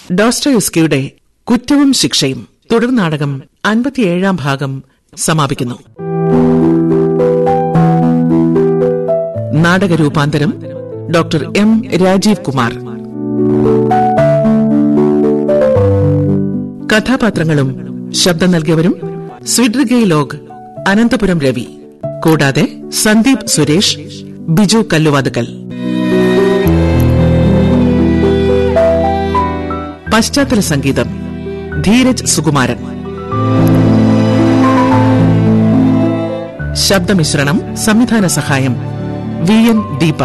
ഡോസ്റ്റോയുസ്കിയുടെ കുറ്റവും ശിക്ഷയും തുടർ നാടകം അൻപത്തിയേഴാം ഭാഗം സമാപിക്കുന്നു നാടക രൂപാന്തരം ഡോക്ടർ എം രാജീവ് കുമാർ കഥാപാത്രങ്ങളും ശബ്ദം നൽകിയവരും സ്വിഡ്രിഗൈ ലോഗ് അനന്തപുരം രവി കൂടാതെ സന്ദീപ് സുരേഷ് ബിജു കല്ലുവാതുക്കൽ പശ്ചാത്തല സംഗീതം ധീരജ് സുകുമാരൻ ശബ്ദമിശ്രണം സംവിധാന സഹായം വി എൻ ദീപ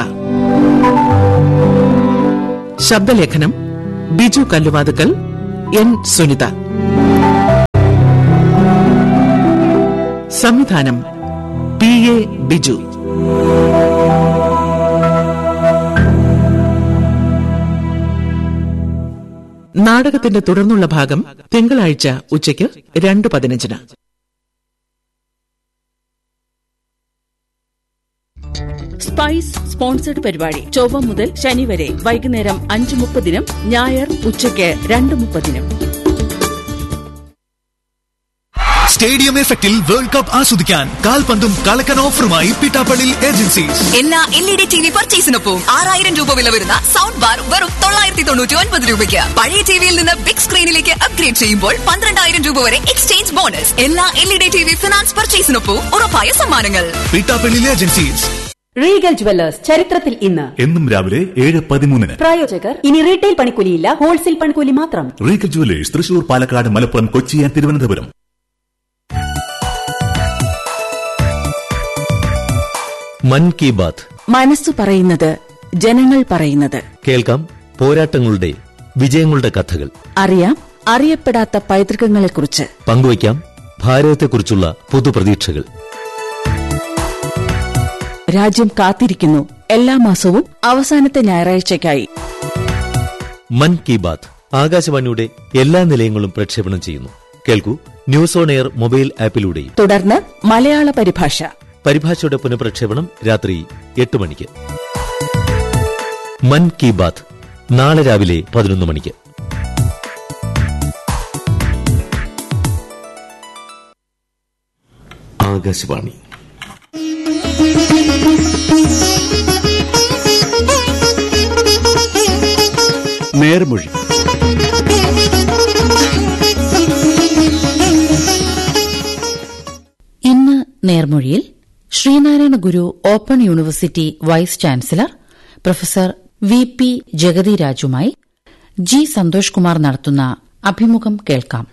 ശബ്ദലേഖനം ബിജു കല്ലുവാതുക്കൽ എൻ സുനിത സംവിധാനം പി എ ബിജു നാടകത്തിന്റെ തുടർന്നുള്ള ഭാഗം തിങ്കളാഴ്ച ഉച്ചയ്ക്ക് രണ്ട് പതിനഞ്ചിന് സ്പൈസ് സ്പോൺസർഡ് പരിപാടി ചൊവ്വ മുതൽ ശനി വരെ വൈകുന്നേരം അഞ്ച് മുപ്പതിനും ഞായർ ഉച്ചയ്ക്ക് രണ്ട് മുപ്പതിനും സ്റ്റേഡിയം എഫക്റ്റിൽ വേൾഡ് കപ്പ് ആസ്വദിക്കാൻ കാൽപന്തും കളക്കൻ ഓഫറുമായി പിട്ടാപ്പള്ളി ഏജൻസീസ് എല്ലാ L E D T V പർച്ചേസിനൊപ്പം ആറായിരം രൂപ വില വരുന്ന സൗണ്ട് ബാർ വെറും തൊള്ളായിരത്തി തൊണ്ണൂറ്റി ഒൻപത് രൂപയ്ക്ക് പഴയ ടിവിയിൽ നിന്ന് ബിഗ് സ്ക്രീനിലേക്ക് അപ്ഗ്രേഡ് ചെയ്യുമ്പോൾ പന്ത്രണ്ടായിരം രൂപ വരെ എക്സ്ചേഞ്ച് ബോണസ് എല്ലാ L E D T V finance പർച്ചേസിനൊപ്പം ഉറപ്പായ സമ്മാനങ്ങൾ പിട്ടാപ്പള്ളി ഏജൻസീസ് റീഗൽ ജുവല്ലേഴ്സ് ചരിത്രത്തിൽ ഇന്ന് എന്നും രാവിലെ ഏഴ് പതിമൂന്നിന് പ്രായോജകർ ഇനി റീറ്റെയിൽ പണിക്കൂലിയില്ല ഹോൾസെയിൽ പണിക്കൂലി മാത്രം Regal jewellers Thrissur Palakkad Malappuram Kochi and Thiruvananthapuram Mann Ki Baat മനസ്സു പറയുന്നത് ജനങ്ങൾ പറയുന്നത് കേൾക്കാം പോരാട്ടങ്ങളുടെ വിജയങ്ങളുടെ കഥകൾ അറിയാം അറിയപ്പെടാത്ത പൈതൃകങ്ങളെക്കുറിച്ച് പങ്കുവയ്ക്കാം ഭാരതത്തെക്കുറിച്ചുള്ള പുതുപ്രതീക്ഷകൾ രാജ്യം കാത്തിരിക്കുന്നു എല്ലാ മാസവും അവസാനത്തെ ഞായറാഴ്ചയ്ക്കായി മൻ കി ബാത്ത് ആകാശവാണിയുടെ എല്ലാ നിലയങ്ങളും പ്രക്ഷേപണം ചെയ്യുന്നു കേൾക്കൂ ന്യൂസ് ഓൺ എയർ മൊബൈൽ ആപ്പിലൂടെയും തുടർന്ന് മലയാള പരിഭാഷ പരിഭാഷയുടെ പുനഃപ്രക്ഷേപണം രാത്രി എട്ട് മണിക്ക് മൻ കി ബാത്ത് നാളെ രാവിലെ പതിനൊന്ന് മണിക്ക് ആകാശവാണി നേർമൊഴി ഇന്ന് നേർമൊഴിയിൽ Sreenarayana Guru open university vice chancellor professor V P Jagathy രാജുമായി ജി സന്തോഷ് കുമാർ നടത്തുന്ന അഭിമുഖം കേൾക്കാം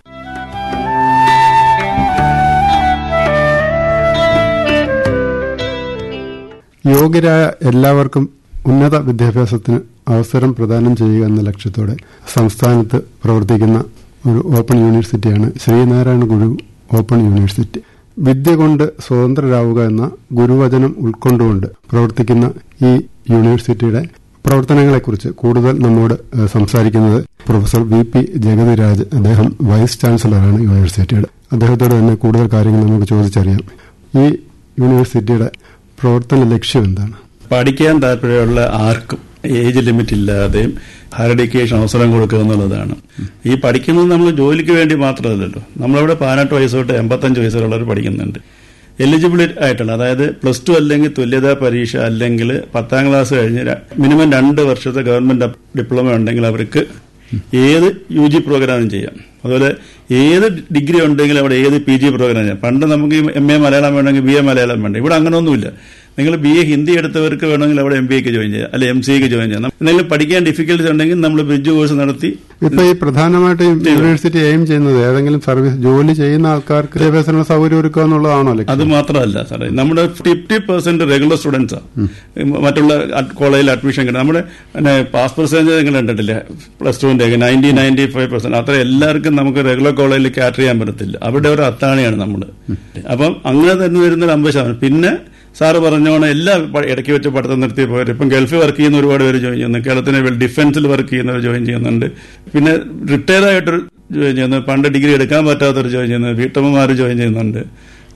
യോഗ്യരായ എല്ലാവർക്കും ഉന്നത വിദ്യാഭ്യാസത്തിന് അവസരം പ്രദാനം ചെയ്യുക എന്ന ലക്ഷ്യത്തോടെ സംസ്ഥാനത്ത് പ്രവർത്തിക്കുന്ന ഒരു ഓപ്പൺ യൂണിവേഴ്സിറ്റിയാണ് ശ്രീനാരായണ ഗുരു ഓപ്പൺ യൂണിവേഴ്സിറ്റി വിദ്യ കൊണ്ട് സ്വതന്ത്രരാവുക എന്ന ഗുരുവചനം ഉൾക്കൊണ്ടുകൊണ്ട് പ്രവർത്തിക്കുന്ന ഈ യൂണിവേഴ്സിറ്റിയുടെ പ്രവർത്തനങ്ങളെക്കുറിച്ച് കൂടുതൽ നമ്മോട് ഏഹ്, സംസാരിക്കുന്നത് പ്രൊഫസർ വി പി ജഗതിരാജ് അദ്ദേഹം വൈസ് ചാൻസലറാണ് യൂണിവേഴ്സിറ്റിയുടെ അദ്ദേഹത്തോട് തന്നെ കൂടുതൽ കാര്യങ്ങൾ നമുക്ക് ചോദിച്ചറിയാം ഈ യൂണിവേഴ്സിറ്റിയുടെ പ്രവർത്തന ലക്ഷ്യം എന്താണ് പഠിക്കാൻ താല്പര്യമുള്ള ആർക്കും ഏജ് ലിമിറ്റ് ഇല്ലാതെയും ഹയർ എഡ്യൂക്കേഷൻ അവസരം കൊടുക്കുക എന്നുള്ളതാണ് ഈ പഠിക്കുന്നത് നമ്മൾ ജോലിക്ക് വേണ്ടി മാത്രമല്ലല്ലോ നമ്മളവിടെ പതിനെട്ട് വയസ്സ് തൊട്ട് എൺപത്തഞ്ച് വയസ്സുള്ളവർ പഠിക്കുന്നുണ്ട് എലിജിബിലിറ്റി ആയിട്ടുള്ള അതായത് പ്ലസ് ടു അല്ലെങ്കിൽ തുല്യതാ പരീക്ഷ അല്ലെങ്കിൽ പത്താം ക്ലാസ് കഴിഞ്ഞ് ര- മിനിമം രണ്ട് വർഷത്തെ ഗവൺമെന്റ് ഡിപ്ലോമ ഉണ്ടെങ്കിൽ അവർക്ക് ഏത് യു ജി പ്രോഗ്രാമും ചെയ്യാം അതുപോലെ ഏത് ഡിഗ്രി ഉണ്ടെങ്കിലും അവിടെ ഏത് പി ജി പ്രോഗ്രാം ചെയ്യാം പണ്ട് നമുക്ക് എം എ മലയാളം വേണമെങ്കിൽ ബി എ മലയാളം വേണ്ട ഇവിടെ അങ്ങനെയൊന്നുമില്ല നിങ്ങൾ ബി എ ഹിന്ദി എടുത്തവർക്ക് വേണമെങ്കിൽ അവിടെ എം ബി എക്ക് ജോയിൻ ചെയ്യാം അല്ലെ എം സിക്ക് ജോയിൻ ചെയ്യാം എന്തെങ്കിലും പഠിക്കാൻ ഡിഫിക്കൽറ്റി ഉണ്ടെങ്കിൽ നമ്മൾ ബ്രിഡ്ജ് കോഴ്സ് നടത്തി ഇപ്പൊ ഈ പ്രധാനമായിട്ടും യൂണിവേഴ്സിറ്റി എയിം ചെയ്യുന്നത് ഏതെങ്കിലും സർവീസ് ജോലി ചെയ്യുന്ന ആൾക്കാർക്ക് വിദ്യാഭ്യാസത്തിന് സൗകര്യം ഒരുക്കുക എന്നുള്ളതാണോ ലക്ഷ്യം അത് മാത്രമല്ല സാറേ നമ്മുടെ ഫിഫ്റ്റി പെർസെന്റ് റെഗുലർ സ്റ്റുഡൻസാണ് മറ്റുള്ള കോളേജിൽ അഡ്മിഷൻ കിട്ടും നമ്മുടെ പാസ് പെർസെന്റേജ് നിങ്ങൾ കണ്ടിട്ടില്ല പ്ലസ് ടുവിന്റെ നയൻറ്റി നയൻറ്റി ഫൈവ് പെർസെന്റ് അത്ര എല്ലാവർക്കും നമുക്ക് റെഗുലർ കോളേജിൽ കാറ്റർ ചെയ്യാൻ പറ്റത്തില്ല അവിടെ ഒരു അത്താണിയാണ് നമ്മൾ അപ്പം അങ്ങനെ തന്നെ വരുന്നൊരു അമ്പത് ശതമാനം പിന്നെ സാറ് പറഞ്ഞോണം എല്ലാ പ- ഇടയ്ക്ക് വെച്ച് പഠിത്തം നിർത്തി പോയവർ ഇപ്പം ഗൾഫിൽ വർക്ക് ചെയ്യുന്ന ഒരുപാട് പേര് ജോയിൻ ചെയ്യുന്നു കേരളത്തിന് വെൽ ഡിഫൻസിൽ വർക്ക് ചെയ്യുന്നവർ ജോയിൻ ചെയ്യുന്നുണ്ട് പിന്നെ റിട്ടയർ ആയിട്ടൊരു ജോയിൻ ചെയ്യുന്നു പണ്ട് ഡിഗ്രി എടുക്കാൻ പറ്റാത്തവർ ജോയിൻ ചെയ്യുന്നു വീട്ടമ്മമാർ ജോയിൻ ചെയ്യുന്നുണ്ട്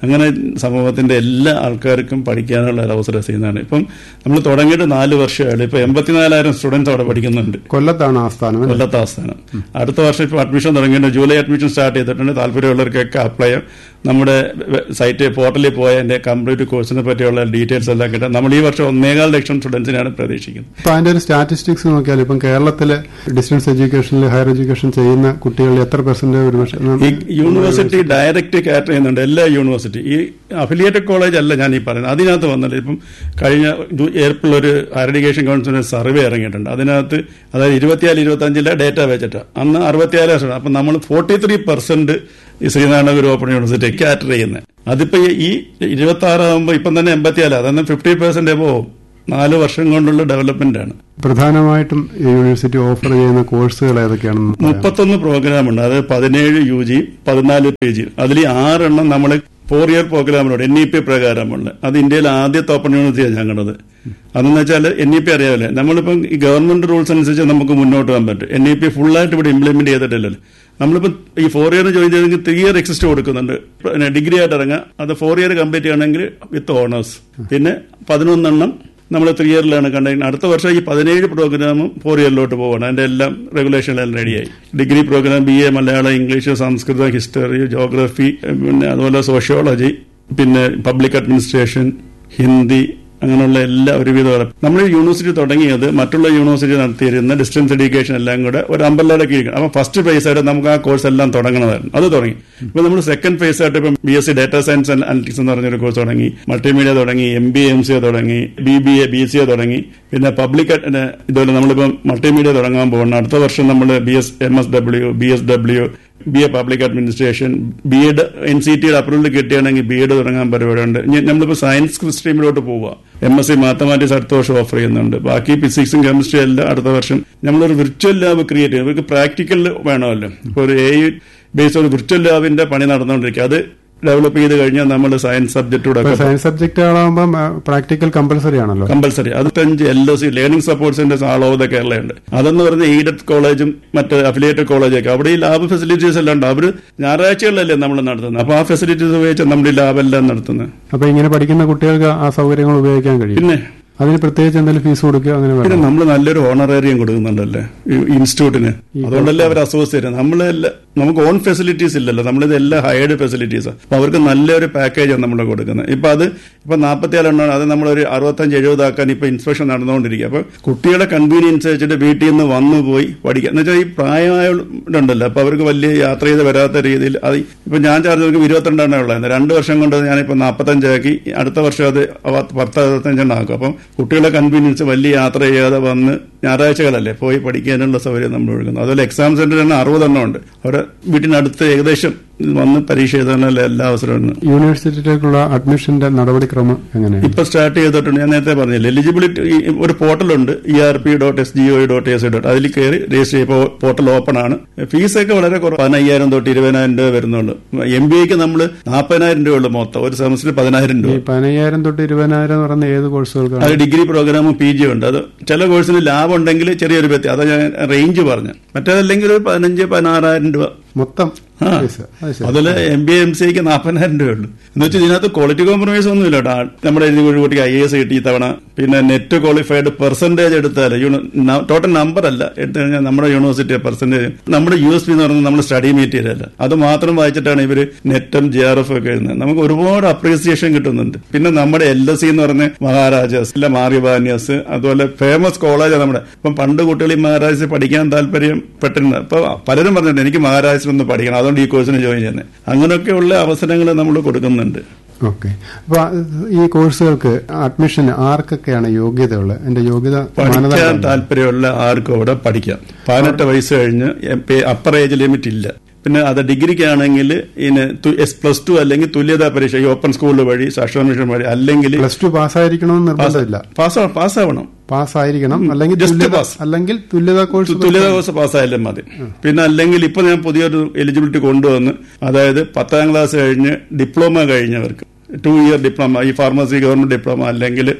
അങ്ങനെ സമൂഹത്തിന്റെ എല്ലാ ആൾക്കാർക്കും പഠിക്കാനുള്ള ഒരു അവസരം ചെയ്യുന്നതാണ് ഇപ്പം നമ്മൾ തുടങ്ങിയിട്ട് നാല് വർഷമായുള്ളൂ ഇപ്പൊ എൺപത്തിനാലായിരം സ്റ്റുഡൻസ് അവിടെ പഠിക്കുന്നുണ്ട് കൊല്ലത്താണ് ആസ്ഥാനം അല്ലേ? കൊല്ലത്തെ ആസ്ഥാനം അടുത്ത വർഷം ഇപ്പോൾ അഡ്മിഷൻ തുടങ്ങിയിട്ട് ജൂലൈ അഡ്മിഷൻ സ്റ്റാർട്ട് ചെയ്തിട്ടുണ്ട് താല്പര്യമുള്ളവർക്കൊക്കെ അപ്ലൈ ചെയ്യാം നമ്മുടെ സൈറ്റ് പോർട്ടലിൽ പോയ എന്റെ കംപ്ലീറ്റ് കോഴ്സിനെ പറ്റിയുള്ള ഡീറ്റെയിൽസ് എല്ലാം കിട്ടാം നമ്മൾ ഈ വർഷം ഒന്നേകാൽ ലക്ഷം സ്റ്റുഡൻസിനാണ് പ്രതീക്ഷിക്കുന്നത് ഇപ്പൊ അതിന്റെ ഒരു സ്റ്റാറ്റിസ്റ്റിക്സ് നോക്കിയാൽ ഇപ്പം കേരളത്തിലെ ഡിസ്റ്റൻസ് എഡ്യൂക്കേഷനിൽ ഹയർ എഡ്യൂക്കേഷൻ ചെയ്യുന്ന കുട്ടികളിൽ എത്ര പെർസെന്റ് ഒരു പക്ഷേ ഈ യൂണിവേഴ്സിറ്റി ഡയറക്റ്റ് കാറ്റർ ചെയ്യുന്നുണ്ട് എല്ലാ യൂണിവേഴ്സിറ്റി ഈ അഫിലിയേറ്റഡ് കോളേജ് അല്ല ഞാൻ ഈ പറയുന്നത് അതിനകത്ത് വന്നില്ല ഇപ്പം കഴിഞ്ഞ ജൂ- ഏപ്രിൽ ഒരു ഹയർ എഡ്യൂക്കേഷൻ കൗൺസിലിന് സർവേ ഇറങ്ങിയിട്ടുണ്ട് അതിനകത്ത് അതായത് ഇരുപത്തിയാല് ഇരുപത്തി അഞ്ചിലെ ഡേറ്റ വെച്ചിട്ട് അന്ന് അറുപത്തിയാല് ലക്ഷം അപ്പം നമ്മൾ ഫോർട്ടി ത്രീ പെർസെന്റ് ഈ ശ്രീനാരായണഗുരു ഓപ്പൺ യൂണിവേഴ്സിറ്റി കാറ്റർ ചെയ്യുന്നത് അതിപ്പോ ഈ- ഈ ഇരുപത്തി ആറാകുമ്പോൾ ഇപ്പം തന്നെ എൺപത്തിയാല് അതെന്ന് ഫിഫ്റ്റി പെർസെന്റ് എബോവും നാല് വർഷം കൊണ്ടുള്ള ഡെവലപ്മെന്റ് ആണ് പ്രധാനമായിട്ടും ഈ യൂണിവേഴ്സിറ്റി ഓഫർ ചെയ്യുന്ന കോഴ്സുകൾ ഏതൊക്കെയാണെന്ന് പറയാമോ? മുപ്പത്തൊന്ന് പ്രോഗ്രാം ഉണ്ട് അത് പതിനേഴ് യു ജി പതിനാല് പി ജി അതിൽ ഈ ആറെണ്ണം നമ്മൾ ഫോർ ഇയർ പ്രോഗ്രാമിനോട് എൻ ഇ പി പ്രകാരമുള്ള അത് ഇന്ത്യയിൽ ആദ്യത്തെ ഓപ്പൺ യൂണിവേഴ്സിറ്റിയാണ് ഞങ്ങളത് അതെന്ന് വെച്ചാൽ എൻ ഇ പി അറിയാമല്ലേ നമ്മളിപ്പം ഈ ഗവൺമെന്റ് റൂൾസ് അനുസരിച്ച് നമുക്ക് മുന്നോട്ട് പോകാൻ പറ്റും എൻ ഇ പി ഫുള്ളായിട്ട് ഇവിടെ ഇംപ്ലിമെന്റ് ചെയ്തിട്ടില്ലല്ലോ നമ്മളിപ്പോൾ ഈ ഫോർ ഇയർ ജോയിൻ ചെയ്തെങ്കിൽ ത്രീ ഇയർ എക്സിസ്റ്റ് കൊടുക്കുന്നുണ്ട് പിന്നെ ഡിഗ്രി ആയിട്ട് ഇറങ്ങുക അത് ഫോർ ഇയർ കംപ്ലീറ്റ് ചെയ്യണമെങ്കിൽ വിത്ത് ഓണേഴ്സ് പിന്നെ പതിനൊന്നെണ്ണം നമ്മൾ ത്രീ ഇയറിലാണ് കണ്ടെയ്ൻ അടുത്ത വർഷം ഈ പതിനേഴ് പ്രോഗ്രാമും ഫോർ ഇയറിലോട്ട് പോകണം അതിന്റെ എല്ലാം റെഗുലേഷനെല്ലാം റെഡിയായി degree programme B A Malayalam English Sanskrit history geography പിന്നെ അതുപോലെ സോഷ്യോളജി പിന്നെ പബ്ലിക് അഡ്മിനിസ്ട്രേഷൻ ഹിന്ദി അങ്ങനെയുള്ള എല്ലാ ഒരുവിധം നമ്മൾ യൂണിവേഴ്സിറ്റി തുടങ്ങിയത് മറ്റുള്ള യൂണിവേഴ്സിറ്റി നടത്തിയിരുന്ന ഡിസ്റ്റൻസ് എഡ്യൂക്കേഷൻ എല്ലാം കൂടെ ഒരു അമ്പലയുടെ കീഴിൽ അപ്പൊ ഫസ്റ്റ് ഫേസ് ആയിട്ട് നമുക്ക് ആ കോഴ്സ് എല്ലാം തുടങ്ങണമായിരുന്നു അത് തുടങ്ങി ഇപ്പൊ നമ്മൾ സെക്കൻഡ് ഫേസ് ആയിട്ട് ഇപ്പം B S C data science and analytics എന്ന് പറഞ്ഞൊരു കോഴ്സ് തുടങ്ങി മൾട്ടിമീഡിയ തുടങ്ങി എം ബി എം സി തുടങ്ങി B B A B C A തുടങ്ങി പിന്നെ പബ്ലിക് ഇതുപോലെ നമ്മളിപ്പം മൾട്ടിമീഡിയ തുടങ്ങാൻ പോകുന്നു അടുത്ത വർഷം നമ്മൾ B S M S W B S W B A public administration B Ed N C ടിയുടെ അപ്രൂവൽ കിട്ടുകയാണെങ്കിൽ ബി എഡ് തുടങ്ങാൻ പരിപാടിയുണ്ട് ഇനി നമ്മളിപ്പോൾ സയൻസ് സ്ട്രീമിലോട്ട് പോവുക എം എസ് സി മാത്തമാറ്റിക്സ് അടുത്ത വർഷം ഓഫർ ചെയ്യുന്നുണ്ട് ബാക്കി ഫിസിക്സും കെമിസ്ട്രി എല്ലാം അടുത്ത വർഷം നമ്മളൊരു വിർച്വൽ ലാബ് ക്രിയേറ്റ് ചെയ്യും ഇവർക്ക് പ്രാക്ടിക്കൽ വേണമല്ലോ ഇപ്പോൾ ഒരു എ ബേസ് ഒരു വിർച്വൽ ലാബിന്റെ പണി നടന്നുകൊണ്ടിരിക്കുക അത് ഡെവലപ്പ് ചെയ്ത് കഴിഞ്ഞാൽ നമ്മൾ സയൻസ് സബ്ജക്റ്റൂടെ ഇപ്പൊ സയൻസ് സബ്ജക്റ്റുകളാകുമ്പോൾ പ്രാക്ടിക്കൽ കമ്പൽസറി ആണല്ലോ കമ്പൽസറി അറുപത്തഞ്ച് L S C learning support centres all over the കേരളയുണ്ട് അതെന്ന് പറഞ്ഞ എയ്ഡഡ് കോളേജും മറ്റ് അഫിലിയേറ്റഡ് കോളേജൊക്കെ അവിടെ ഈ ലാബ് ഫെസിലിറ്റീസ് എല്ലാം ഉണ്ട് അവർ ഞായറാഴ്ചകളിലല്ലേ നമ്മൾ നടത്തുന്നത് അപ്പൊ ആ ഫെസിലിറ്റീസ് ഉപയോഗിച്ച് നമ്മൾ ഈ ലാബെല്ലാം നടത്തുന്നത് അപ്പൊ ഇങ്ങനെ പഠിക്കുന്ന കുട്ടികൾക്ക് ആ സൗകര്യങ്ങൾ ഉപയോഗിക്കാൻ കഴിയും പിന്നെ അതിന് പ്രത്യേകിച്ച് എന്തെങ്കിലും ഫീസ് കൊടുക്കുക അങ്ങനെ പിന്നെ വേണം നമ്മൾ നല്ലൊരു ഓണറേറിയം കൊടുക്കുന്നുണ്ടല്ലേ ഈ ഇൻസ്റ്റിറ്റ്യൂട്ടിന് അതുകൊണ്ടല്ലേ അവർ അസോസിയേറ്റ് നമ്മളെല്ലാം നമുക്ക് ഓൺ ഫെസിലിറ്റീസ് ഇല്ലല്ലോ നമ്മളിത് എല്ലാം ഹയർഡ് ഫെസിലിറ്റീസാണ് അപ്പൊ അവർക്ക് നല്ലൊരു പാക്കേജാണ് നമ്മൾ കൊടുക്കുന്നത് ഇപ്പൊ അത് ഇപ്പൊ നാൽപ്പത്തിയാലെണ്ണമാണ് അത് നമ്മളൊരു അറുപത്തഞ്ച് എഴുപതാക്കാൻ ഇപ്പൊ ഇൻസ്പെക്ഷൻ നടന്നുകൊണ്ടിരിക്കുക അപ്പൊ കുട്ടികളുടെ കൺവീനിയൻസ് വെച്ചിട്ട് വീട്ടിൽ നിന്ന് വന്നു പോയി പഠിക്കുക എന്ന് വെച്ചാൽ ഈ പ്രായമായുണ്ടല്ലോ അപ്പൊ അവർക്ക് വലിയ യാത്ര ചെയ്ത് വരാത്ത രീതിയിൽ അത് ഇപ്പൊ ഞാൻ ചാർജ് നോക്കുമ്പോൾ ഇരുപത്തിരണ്ടെണ്ണേ ഉള്ളായിരുന്നു രണ്ട് വർഷം കൊണ്ട് ഞാനിപ്പോ നാൽപ്പത്തഞ്ചാക്കി അടുത്ത വർഷം അത് പത്ത് പത്ത് അറുപത്തഞ്ചെണ്ണം ആക്കും അപ്പം കുട്ടികളെ കൺവീനിയൻസ് വലിയ യാത്ര ചെയ്യാതെ വന്ന് ഞായറാഴ്ചകളല്ലേ പോയി പഠിക്കാനുള്ള സൗകര്യം നമ്മൾ ഒഴുകുന്നു അതുപോലെ എക്സാം സെന്റർ തന്നെ അറുപതെണ്ണം ഉണ്ട് അവരെ വീട്ടിനടുത്ത് ഏകദേശം വന്ന് പരീക്ഷ എഴുതാനുള്ള എല്ലാ അവസരവും ഉണ്ട് യൂണിവേഴ്സിറ്റിയിലേക്കുള്ള അഡ്മിഷന്റെ നടപടിക്രമം എങ്ങനെയാണ് ഇപ്പൊ സ്റ്റാർട്ട് ചെയ്തിട്ടുണ്ട് ഞാൻ നേരത്തെ പറഞ്ഞില്ല എലിജിബിലിറ്റി ഒരു പോർട്ടലുണ്ട് E R P dot S G O dot S dot അതിൽ കയറി രജിസ്റ്റർ ചെയ്യുമ്പോൾ പോർട്ടൽ ഓപ്പൺ ആണ് ഫീസൊക്കെ വളരെ കുറവ് പതിനയ്യായിരം തൊട്ട് ഇരുപതിനായിരം രൂപ വരുന്നുള്ളൂ എം ബി എക്ക് നമ്മൾ നാൽപ്പതിനായിരം രൂപ ഉള്ളൂ മൊത്തം ഒരു സെമസ്റ്ററിൽ പതിനായിരം ഈ രൂപ പതിനയ്യായിരം തൊട്ട് ഇരുപതിനായിരം എന്ന് പറയുന്ന ഏത് അത് കോഴ്സുകൾക്കാണ് ഡിഗ്രി പ്രോഗ്രാമും പി ജി ഉണ്ട് അത് ചില കോഴ്സിന് ലാഭം ഉണ്ടെങ്കിൽ ചെറിയൊരു വ്യക്തി അത് ഞാൻ റേഞ്ച് പറഞ്ഞു മറ്റേതല്ലെങ്കിൽ ഒരു പതിനഞ്ച് പതിനാറായിരം രൂപ മൊത്തം ആ. ഫീസ് അത് ശരി അതിൽ എം ബി എം സിക്ക് നാൽപ്പതിനായിരം രൂപ ഉള്ളൂ എന്ന് വെച്ചാൽ ഇതിനകത്ത് ക്വാളിറ്റി കോംപ്രമൈസ് ഒന്നുമില്ല കേട്ടോ നമ്മുടെ ഇതിന് ഒരു കുട്ടിക്ക് ഐ എസ് കിട്ടി തവണ പിന്നെ നെറ്റ് ക്വാളിഫൈഡ് പെർസെന്റേജ് എടുത്താൽ ടോട്ടൽ നമ്പർ അല്ല എടുത്തു കഴിഞ്ഞാൽ നമ്മുടെ യൂണിവേഴ്സിറ്റി പെർസെന്റേജ് നമ്മുടെ യു എസ് പി എന്ന് പറയുന്നത് നമ്മുടെ സ്റ്റഡി മെറ്റീരിയൽ അല്ല അത് മാത്രം വായിച്ചിട്ടാണ് ഇവർ നെറ്റും ജി ആർ എഫ് ഒക്കെ എഴുതുന്നത് നമുക്ക് ഒരുപാട് അപ്രീസിയേഷൻ കിട്ടുന്നുണ്ട് പിന്നെ നമ്മുടെ എൽ എസ് സി എന്ന് പറഞ്ഞ മഹാരാജാസ് അല്ല മാറിബാന്യസ് അതുപോലെ ഫേമസ് കോളേജാണ് നമ്മുടെ ഇപ്പം പണ്ട് കുട്ടികൾ ഈ മഹാരാജാസിൽ പഠിക്കാൻ താല്പര്യം പെട്ടിരുന്നത് അപ്പൊ പലരും പറഞ്ഞിട്ടുണ്ട് എനിക്ക് മഹാരാജാസിലൊന്ന് പഠിക്കണം അതുകൊണ്ട് ഈ കോഴ്സിന് ജോയിൻ ചെയ്യുന്നത് അങ്ങനെയൊക്കെയുള്ള അവസരങ്ങൾ നമ്മൾ കൊടുക്കുന്നുണ്ട് ഓക്കെ അപ്പൊ ഈ കോഴ്സുകൾക്ക് അഡ്മിഷന് ആർക്കൊക്കെയാണ് യോഗ്യതയുള്ളത് എന്റെ യോഗ്യത പഠിക്കാൻ മാനദണ്ഡം താല്പര്യമുള്ള ആർക്കും അവിടെ പഠിക്കാം പതിനെട്ട് വയസ്സ് കഴിഞ്ഞ് അപ്പർ ഏജ് ലിമിറ്റ് ഇല്ല പിന്നെ അത് ഡിഗ്രിക്കാണെങ്കിൽ ഇതിന് എസ് പ്ലസ് ടു അല്ലെങ്കിൽ തുല്യതാ പരീക്ഷ ഈ ഓപ്പൺ സ്കൂൾ വഴി സാക്ഷര മിഷൻ വഴി അല്ലെങ്കിൽ പ്ലസ് ടു പാസ്സായിരിക്കണമെന്ന് നിർബന്ധമില്ല പാസ് പാസ്സാവണം പാസ്സായിരിക്കണം അല്ലെങ്കിൽ Just തുല്യത pass. അല്ലെങ്കിൽ തുല്യതാ കോഴ്സ് തുല്യതാ കോഴ്സ് പാസ്സായാലും മതി പിന്നെ അല്ലെങ്കിൽ ഇപ്പൊ ഞാൻ പുതിയൊരു എലിജിബിലിറ്റി കൊണ്ടുവന്ന് അതായത് പത്താം ക്ലാസ് കഴിഞ്ഞ് ഡിപ്ലോമ കഴിഞ്ഞവർക്ക് ടു ഇയർ ഡിപ്ലോമ ഈ ഫാർമസി ഗവൺമെന്റ് ഡിപ്ലോമ അല്ലെങ്കിൽ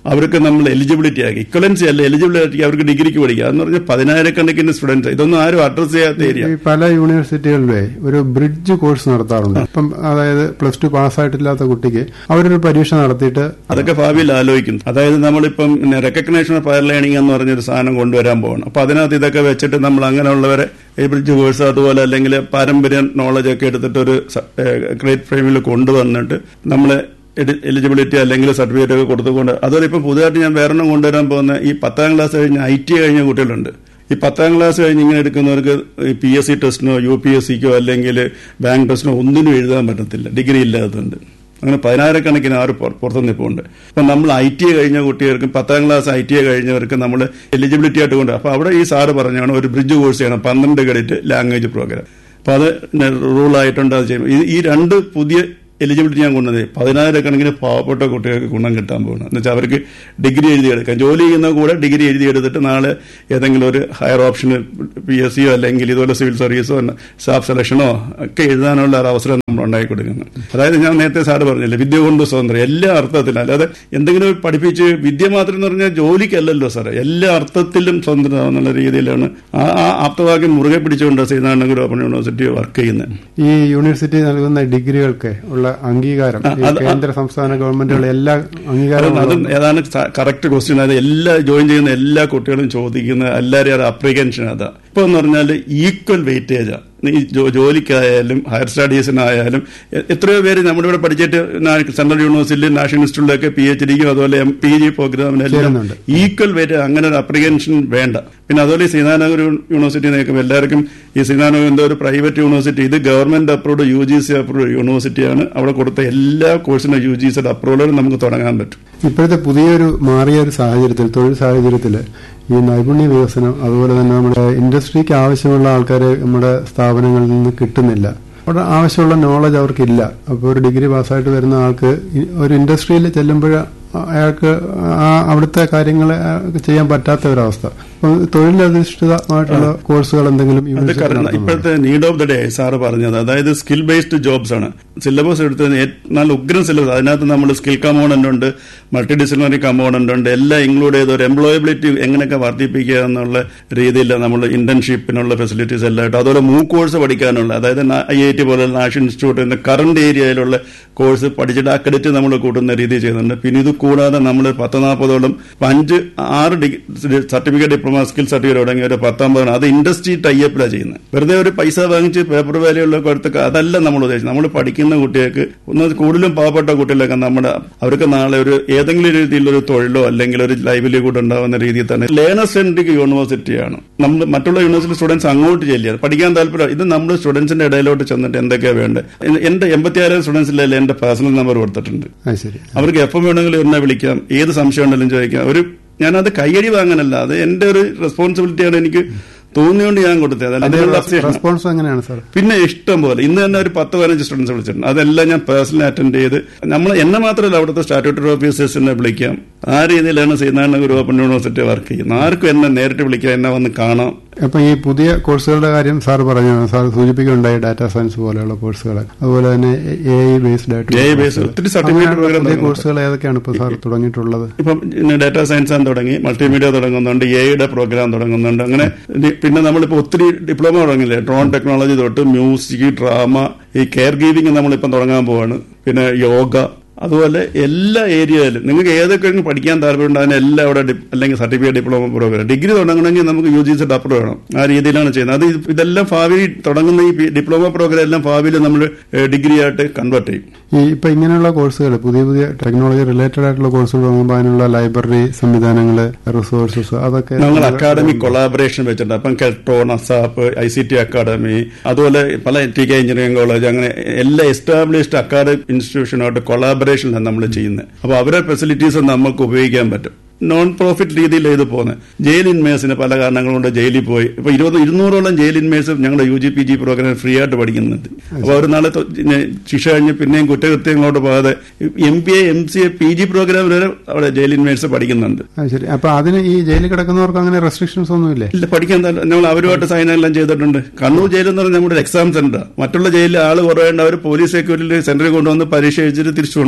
അവർക്ക് നമ്മൾ എലിജിബിലിറ്റി ആക്കി ഇക്വലൻസി അല്ല എലിജിബിലിറ്റി അവർക്ക് ഡിഗ്രിക്ക് പഠിക്കുക എന്ന് പറഞ്ഞാൽ പതിനായിരക്കണക്കിന് സ്റ്റുഡൻസ് ഇതൊന്നും ആരും അഡ്രസ് ചെയ്യാത്ത ഏരിയ ഈ പല യൂണിവേഴ്സിറ്റികളിലെ ഒരു ബ്രിഡ്ജ് കോഴ്സ് നടത്താറുണ്ട് ഇപ്പം അതായത് പ്ലസ് ടു പാസ്സായിട്ടില്ലാത്ത കുട്ടിക്ക് അവരൊരു പരീക്ഷ നടത്തിയിട്ട് അതൊക്കെ ഭാവിയിൽ ആലോചിക്കുന്നു അതായത് നമ്മളിപ്പം റെക്കഗ്നേഷൻ ഓഫ് ഫയർ ലേണിംഗ് എന്ന് പറഞ്ഞൊരു സാധനം കൊണ്ടുവരാൻ പോകണം അപ്പൊ അതിനകത്ത് ഇതൊക്കെ വെച്ചിട്ട് നമ്മൾ അങ്ങനെയുള്ളവരെ ഈ ബ്രിഡ്ജ് കോഴ്സ് അതുപോലെ അല്ലെങ്കിൽ പാരമ്പര്യ നോളജ് ഒക്കെ എടുത്തിട്ട് ഒരു ഗ്രേറ്റ് ഫ്രെയിമിൽ കൊണ്ടുവന്നിട്ട് നമ്മളെ എലിജിബിലിറ്റി അല്ലെങ്കിൽ സർട്ടിഫിക്കറ്റ് ഒക്കെ കൊടുത്തുകൊണ്ട് അതുപോലെ ഇപ്പം പുതുതായിട്ട് ഞാൻ വേറെണ്ണം കൊണ്ടുവരാൻ പോകുന്ന ഈ പത്താം ക്ലാസ് കഴിഞ്ഞ് ഐ ടി കഴിഞ്ഞ കുട്ടികളുണ്ട് ഈ പത്താം ക്ലാസ് കഴിഞ്ഞ് ഇങ്ങനെ എടുക്കുന്നവർക്ക് പി എസ് സി ടെസ്റ്റിനോ യു പി എസ് സിക്കോ അല്ലെങ്കിൽ ബാങ്ക് ടെസ്റ്റിനോ ഒന്നിനും എഴുതാൻ പറ്റത്തില്ല ഡിഗ്രി ഇല്ലാത്തതുണ്ട് അങ്ങനെ പതിനായിരക്കണക്കിന് ആറ് പുറത്തു നിൽപ്പുണ്ട് അപ്പം നമ്മൾ ഐ ടി കഴിഞ്ഞ കുട്ടികൾക്ക് പത്താം ക്ലാസ് ഐ ടി കഴിഞ്ഞവർക്ക് നമ്മൾ എലിജിബിലിറ്റി ആയിട്ട് കൊണ്ട് അപ്പോൾ അവിടെ ഈ സാറ് പറഞ്ഞാണ് ഒരു ബ്രിഡ്ജ് കോഴ്സ് ചെയ്യണം പന്ത്രണ്ട് ക്രെഡിറ്റ് ലാംഗ്വേജ് പ്രോഗ്രാം അപ്പോൾ അത് റൂൾ ആയിട്ടുണ്ട് അത് ചെയ്യും ഈ രണ്ട് പുതിയ എലിജിബിലിറ്റി ഞാൻ കൊണ്ടുവന്നത് പതിനായിരക്കണക്കിന് പാവപ്പെട്ട കുട്ടികൾക്ക് ഗുണം കിട്ടാൻ പോകുന്നത് എന്ന് വെച്ചാൽ അവർക്ക് ഡിഗ്രി എഴുതിയെടുക്കാം ജോലി ചെയ്യുന്ന കൂടെ ഡിഗ്രി എഴുതിയെടുത്തിട്ട് നാളെ ഏതെങ്കിലും ഒരു ഹയർ ഓപ്ഷന് പി എസ് സിയോ അല്ലെങ്കിൽ ഇതുപോലെ സിവിൽ സർവീസോ സ്റ്റാഫ് സെലക്ഷനോ ഒക്കെ എഴുതാനുള്ള ഒരു അവസരം നമ്മൾ ഉണ്ടാക്കി കൊടുക്കുന്നത് അതായത് ഞാൻ നേരത്തെ സാറ് പറഞ്ഞില്ലേ വിദ്യ കൊണ്ട് സ്വതന്ത്രം എല്ലാ അർത്ഥത്തിലും അല്ലാതെ എന്തെങ്കിലും പഠിപ്പിച്ച് വിദ്യ മാത്രം എന്ന് പറഞ്ഞാൽ ജോലിക്കല്ലല്ലോ സാറേ എല്ലാ അർത്ഥത്തിലും സ്വതന്ത്രമാണെന്നുള്ള രീതിയിലാണ് ആ ആ ആപ്തവാക്യം മുറുകെ പിടിച്ചുകൊണ്ട് ശ്രീനാരായണഗുരു ഓപ്പൺ യൂണിവേഴ്സിറ്റി വർക്ക് ചെയ്യുന്നത് ഈ യൂണിവേഴ്സിറ്റി നൽകുന്ന ഡിഗ്രികൾക്ക് ഉള്ള അംഗീകാരം കേന്ദ്ര സംസ്ഥാന ഗവൺമെന്റുകൾ എല്ലാ അംഗീകാരം അത് ഏതാണ് കറക്റ്റ് ക്വസ്റ്റ്യൻ അത് എല്ലാ ജോയിൻ ചെയ്യുന്ന എല്ലാ കുട്ടികളും ചോദിക്കുന്ന എല്ലാവരെയും അപ്രിഹെൻഷൻ അതാ ഇപ്പൊ എന്ന് പറഞ്ഞാൽ ഈക്വൽ വെയിറ്റേജാ ഈ ജോലിക്കായാലും ഹയർ സ്റ്റഡീസിനായാലും എത്രയോ പേര് നമ്മുടെ ഇവിടെ പഠിച്ചിട്ട് സെൻട്രൽ യൂണിവേഴ്സിറ്റിയിലും നാഷണൽ ഇൻസ്റ്റിറ്റ്യൂട്ടിലൊക്കെ പി എച്ച് ഡിക്കും അതുപോലെ എം പി ജി പ്രോഗ്രാമിനെല്ലാം ഈക്വൽ വെയിറ്റ് അങ്ങനെ ഒരു അപ്രിഹെൻഷൻ വേണ്ട പിന്നെ അതുപോലെ ഈ ശ്രീനാനഗർ യൂണിവേഴ്സിറ്റി നോക്കുമ്പോൾ എല്ലാവർക്കും ഈ ശ്രീനാനഗർ എന്തോ ഒരു പ്രൈവറ്റ് യൂണിവേഴ്സിറ്റി ഇത് government approved U G C approved യൂണിവേഴ്സിറ്റിയാണ് അവിടെ കൊടുത്ത എല്ലാ കോഴ്സിനും യു ജി സിയുടെ അപ്രൂവലോട് നമുക്ക് തുടങ്ങാൻ പറ്റും ഇപ്പോഴത്തെ പുതിയൊരു മാറിയ ഒരു സാഹചര്യത്തിൽ തൊഴിൽ സാഹചര്യത്തിൽ ഈ നൈപുണ്യ വികസനം അതുപോലെ തന്നെ നമ്മുടെ ഇൻഡസ്ട്രിക്ക് ആവശ്യമുള്ള ആൾക്കാരെ നമ്മുടെ സ്ഥാപനങ്ങളിൽ നിന്ന് കിട്ടുന്നില്ല അവിടെ ആവശ്യമുള്ള നോളജ് അവർക്കില്ല അപ്പോൾ ഒരു ഡിഗ്രി പാസ്സായിട്ട് വരുന്ന ആൾക്ക് ഒരു ഇൻഡസ്ട്രിയിൽ ചെല്ലുമ്പോൾ അയാൾക്ക് ആ അവിടുത്തെ കാര്യങ്ങൾ ചെയ്യാൻ പറ്റാത്ത ഒരവസ്ഥ അപ്പം തൊഴിലധിഷ്ഠിതമായിട്ടുള്ള കോഴ്സുകൾ എന്തെങ്കിലും ഇപ്പോഴത്തെ need of the day sir പറഞ്ഞത് അതായത് സ്കിൽ ബേസ്ഡ് ജോബ്സ് ആണ് സിലബസ് എടുത്ത് നല്ല ഉഗ്രം സിലബസ് അതിനകത്ത് നമ്മൾ സ്കിൽ കമ്പോണന്റ് ഉണ്ട് മൾട്ടി ഡിസിപ്ലിനറി കമ്പോണന്റ് ഉണ്ട് എല്ലാം ഇൻക്ലൂഡ് ചെയ്ത് ഒരു എംപ്ലോയബിലിറ്റി എങ്ങനെയൊക്കെ വർദ്ധിപ്പിക്കുക എന്നുള്ള രീതിയിൽ നമ്മൾ ഇന്റേൺഷിപ്പിനുള്ള ഫെസിലിറ്റീസ് എല്ലാം ആയിട്ട് അതുപോലെ മൂ കോഴ്സ് പഠിക്കാനുള്ള അതായത് ഐ ഐ ടി പോലുള്ള നാഷണൽ ഇൻസ്റ്റിറ്റ്യൂട്ട് കറണ്ട് ഏരിയയിലുള്ള കോഴ്സ് പഠിച്ചിട്ട് ആ ക്രെഡിറ്റ് നമ്മൾ കൂട്ടുന്ന രീതി ചെയ്യുന്നുണ്ട് പിന്നെ ഇത് കൂടാതെ നമ്മൾ പത്ത് നാൽപ്പതോളം അഞ്ച് ആറ് സർട്ടിഫിക്കറ്റ് ഡിപ്ലോമ സ്കിൽ സർട്ടിഫിക്കറ്റ് തുടങ്ങിയ ഒരു പത്തൊമ്പതാണ് അത് ഇൻഡസ്ട്രി ടൈപ്പിലാണ് ചെയ്യുന്നത് വെറുതെ ഒരു പൈസ വാങ്ങിച്ച് പേപ്പർ വാല്യുള്ള കൊടുത്തൊക്കെ അതല്ല നമ്മൾ ഉദ്ദേശിച്ചത് നമ്മൾ പഠിക്കുന്ന കുട്ടികൾക്ക് ഒന്ന് കൂടുതലും പാവപ്പെട്ട കുട്ടികളൊക്കെ നമ്മുടെ അവർക്ക് നാളെ ഒരു ഏതെങ്കിലും രീതിയിലൊരു തൊഴിലോ അല്ലെങ്കിൽ ഒരു ലൈവ്ലിഹുഡ് ഉണ്ടാവുന്ന രീതിയിൽ തന്നെ ലേണർ സെൻട്രിക് യൂണിവേഴ്സിറ്റിയാണ് നമ്മൾ മറ്റുള്ള യൂണിവേഴ്സിറ്റി സ്റ്റുഡൻസ് അങ്ങോട്ട് ചെല്ലുക പഠിക്കാൻ താല്പര്യം ഇത് നമ്മൾ സ്റ്റുഡൻസിന്റെ ഇടയിലോട്ട് ചെന്നിട്ട് എന്തൊക്കെയാണ് വേണ്ടത് എന്റെ എൺപത്തിയാറ് സ്റ്റുഡൻസിലല്ല എന്റെ പേഴ്സണൽ നമ്പർ കൊടുത്തിട്ടുണ്ട് അവർക്ക് എപ്പം വേണമെങ്കിലും എന്നെ വിളിക്കാം ഏത് സംശയം ഉണ്ടെങ്കിലും ചോദിക്കാം ഒരു ഞാനത് കയ്യടി വാങ്ങാനല്ല അത് എന്റെ ഒരു റെസ്പോൺസിബിലിറ്റിയാണ് എനിക്ക് തോന്നിയോണ്ട് ഞാൻ കൊടുത്തത് റെസ്പോൺസ് എങ്ങനെയാണ് സാർ പിന്നെ ഇഷ്ടം പോലെ ഇന്ന് തന്നെ ഒരു പത്ത് പതിനഞ്ച് സ്റ്റുഡൻസ് വിളിച്ചിട്ടുണ്ട് അതെല്ലാം ഞാൻ പേഴ്സണലി അറ്റൻഡ് ചെയ്ത് നമ്മൾ എന്നെ മാത്രമല്ല അവിടുത്തെ സ്റ്റാറ്റ്യൂട്ടറി ഓഫീസേഴ്സിനെ വിളിക്കാം ആ രീതിയിലാണ് Sreenarayana Guru open university work ചെയ്യുന്നത് ആർക്കും എന്നെ നേരിട്ട് വിളിക്കാം എന്നെ വന്ന് കാണാം അപ്പൊ ഈ പുതിയ കോഴ്സുകളുടെ കാര്യം സാർ പറഞ്ഞു സാർ സൂചിപ്പിക്കുകയുണ്ടായി ഡാറ്റാ സയൻസ് പോലെയുള്ള കോഴ്സുകൾ അതുപോലെ തന്നെ എ ഐ ബേസ്ഡ് ആയിട്ട് ഒത്തിരി സർട്ടിഫിക്കറ്റ് പുതിയ കോഴ്സുകൾ ഏതൊക്കെയാണ് ഇപ്പൊ സാർ തുടങ്ങിയിട്ടുള്ളത് ഇപ്പം ഡാറ്റാ സയൻസ് ആണ് തുടങ്ങി മൾട്ടിമീഡിയ തുടങ്ങുന്നുണ്ട് എയുടെ പ്രോഗ്രാം തുടങ്ങുന്നുണ്ട് അങ്ങനെ പിന്നെ നമ്മളിപ്പോൾ ഒത്തിരി ഡിപ്ലോമ തുടങ്ങില്ലേ ഡ്രോൺ ടെക്നോളജി തൊട്ട് മ്യൂസിക് ഡ്രാമ ഈ കെയർ ഗീവിംഗ് നമ്മളിപ്പം തുടങ്ങാൻ പോവാണ് പിന്നെ യോഗ അതുപോലെ എല്ലാ ഏരിയയിലും നിങ്ങൾക്ക് ഏതൊക്കെ പഠിക്കാൻ താല്പര്യമുണ്ട് അതിന് എല്ലാം അവിടെ അല്ലെങ്കിൽ സർട്ടിഫിക്കറ്റ് ഡിപ്ലോമ പ്രോഗ്രാം ഡിഗ്രി തുടങ്ങണമെങ്കിൽ നമുക്ക് യു ജി സി ഡപ്പർ വേണം ആ രീതിയിലാണ് ചെയ്യുന്നത് അത് ഇതെല്ലാം ഭാവിയിൽ തുടങ്ങുന്ന ഈ ഡിപ്ലോമ പ്രോഗ്രാം എല്ലാം ഭാവിയിൽ നമ്മൾ ഡിഗ്രി ആയിട്ട് കൺവേർട്ട് ചെയ്യും ഈ ഇപ്പൊ ഇങ്ങനെയുള്ള കോഴ്സുകൾ പുതിയ പുതിയ ടെക്നോളജി റിലേറ്റഡ് ആയിട്ടുള്ള കോഴ്സുകൾ തുടങ്ങുമ്പോൾ അതിനുള്ള ലൈബ്രറി സംവിധാനങ്ങൾ റിസോഴ്സസ് അതൊക്കെ ഞങ്ങൾ അക്കാഡമിക് കൊളാബറേഷൻ വെച്ചിട്ടുണ്ട് അപ്പം Keltron ASAP I C T academy അതുപോലെ പല ടി കെ എഞ്ചിനീയറിംഗ് കോളേജ് അങ്ങനെ എല്ലാ എസ്റ്റാബ്ലിഷ്ഡ് അക്കാഡമിക് ഇൻസ്റ്റിറ്റ്യൂഷനോട്ട് കൊളാബറേഷനിലാണ് നമ്മൾ ചെയ്യുന്നത് അപ്പോൾ അവരുടെ ഫെസിലിറ്റീസ് നമുക്ക് ഉപയോഗിക്കാൻ പറ്റും നോൺ പ്രോഫിറ്റ് രീതിയിൽ ഇത് പോകുന്നത് ജയിൽ ഇൻമേഴ്സിന് പല കാരണങ്ങൾ കൊണ്ട് ജയിലിൽ പോയി ഇപ്പൊ ഇരുപത് ഇരുന്നൂറോളം ജയിൽ ഇൻമേഴ്സ് ഞങ്ങളുടെ U G P G programme free ആയിട്ട് പഠിക്കുന്നുണ്ട് അപ്പോൾ അവർ നാളെ ശിക്ഷ കഴിഞ്ഞ് പിന്നെയും കുറ്റകൃത്യങ്ങളോട് പോകാതെ M P A M C A P G programme വരെ അവിടെ ജയിൽ ഇൻമേഴ്സ് പഠിക്കുന്നുണ്ട് ശരി അപ്പൊ അതിന് ഈ ജയിലിൽ കിടക്കുന്നവർക്ക് അങ്ങനെ റെസ്ട്രിക്ഷൻസ് ഒന്നുമില്ലേ ഇല്ല പഠിക്കാൻ ഞങ്ങൾ അവരുമായിട്ട് സൈൻ എല്ലാം ചെയ്തിട്ടുണ്ട് കണ്ണൂർ ജയിൽ എന്ന് പറഞ്ഞാൽ നമ്മുടെ എക്സാം സെന്റർ മറ്റുള്ള ജയിലിൽ ആൾ കുറവേണ്ട അവർ പോലീസ് സെക്യൂരിറ്റി സെന്ററിൽ കൊണ്ടുവന്ന് പരീക്ഷ എഴുതിട്ട് തിരിച്ചു കൊണ്ടുപോകും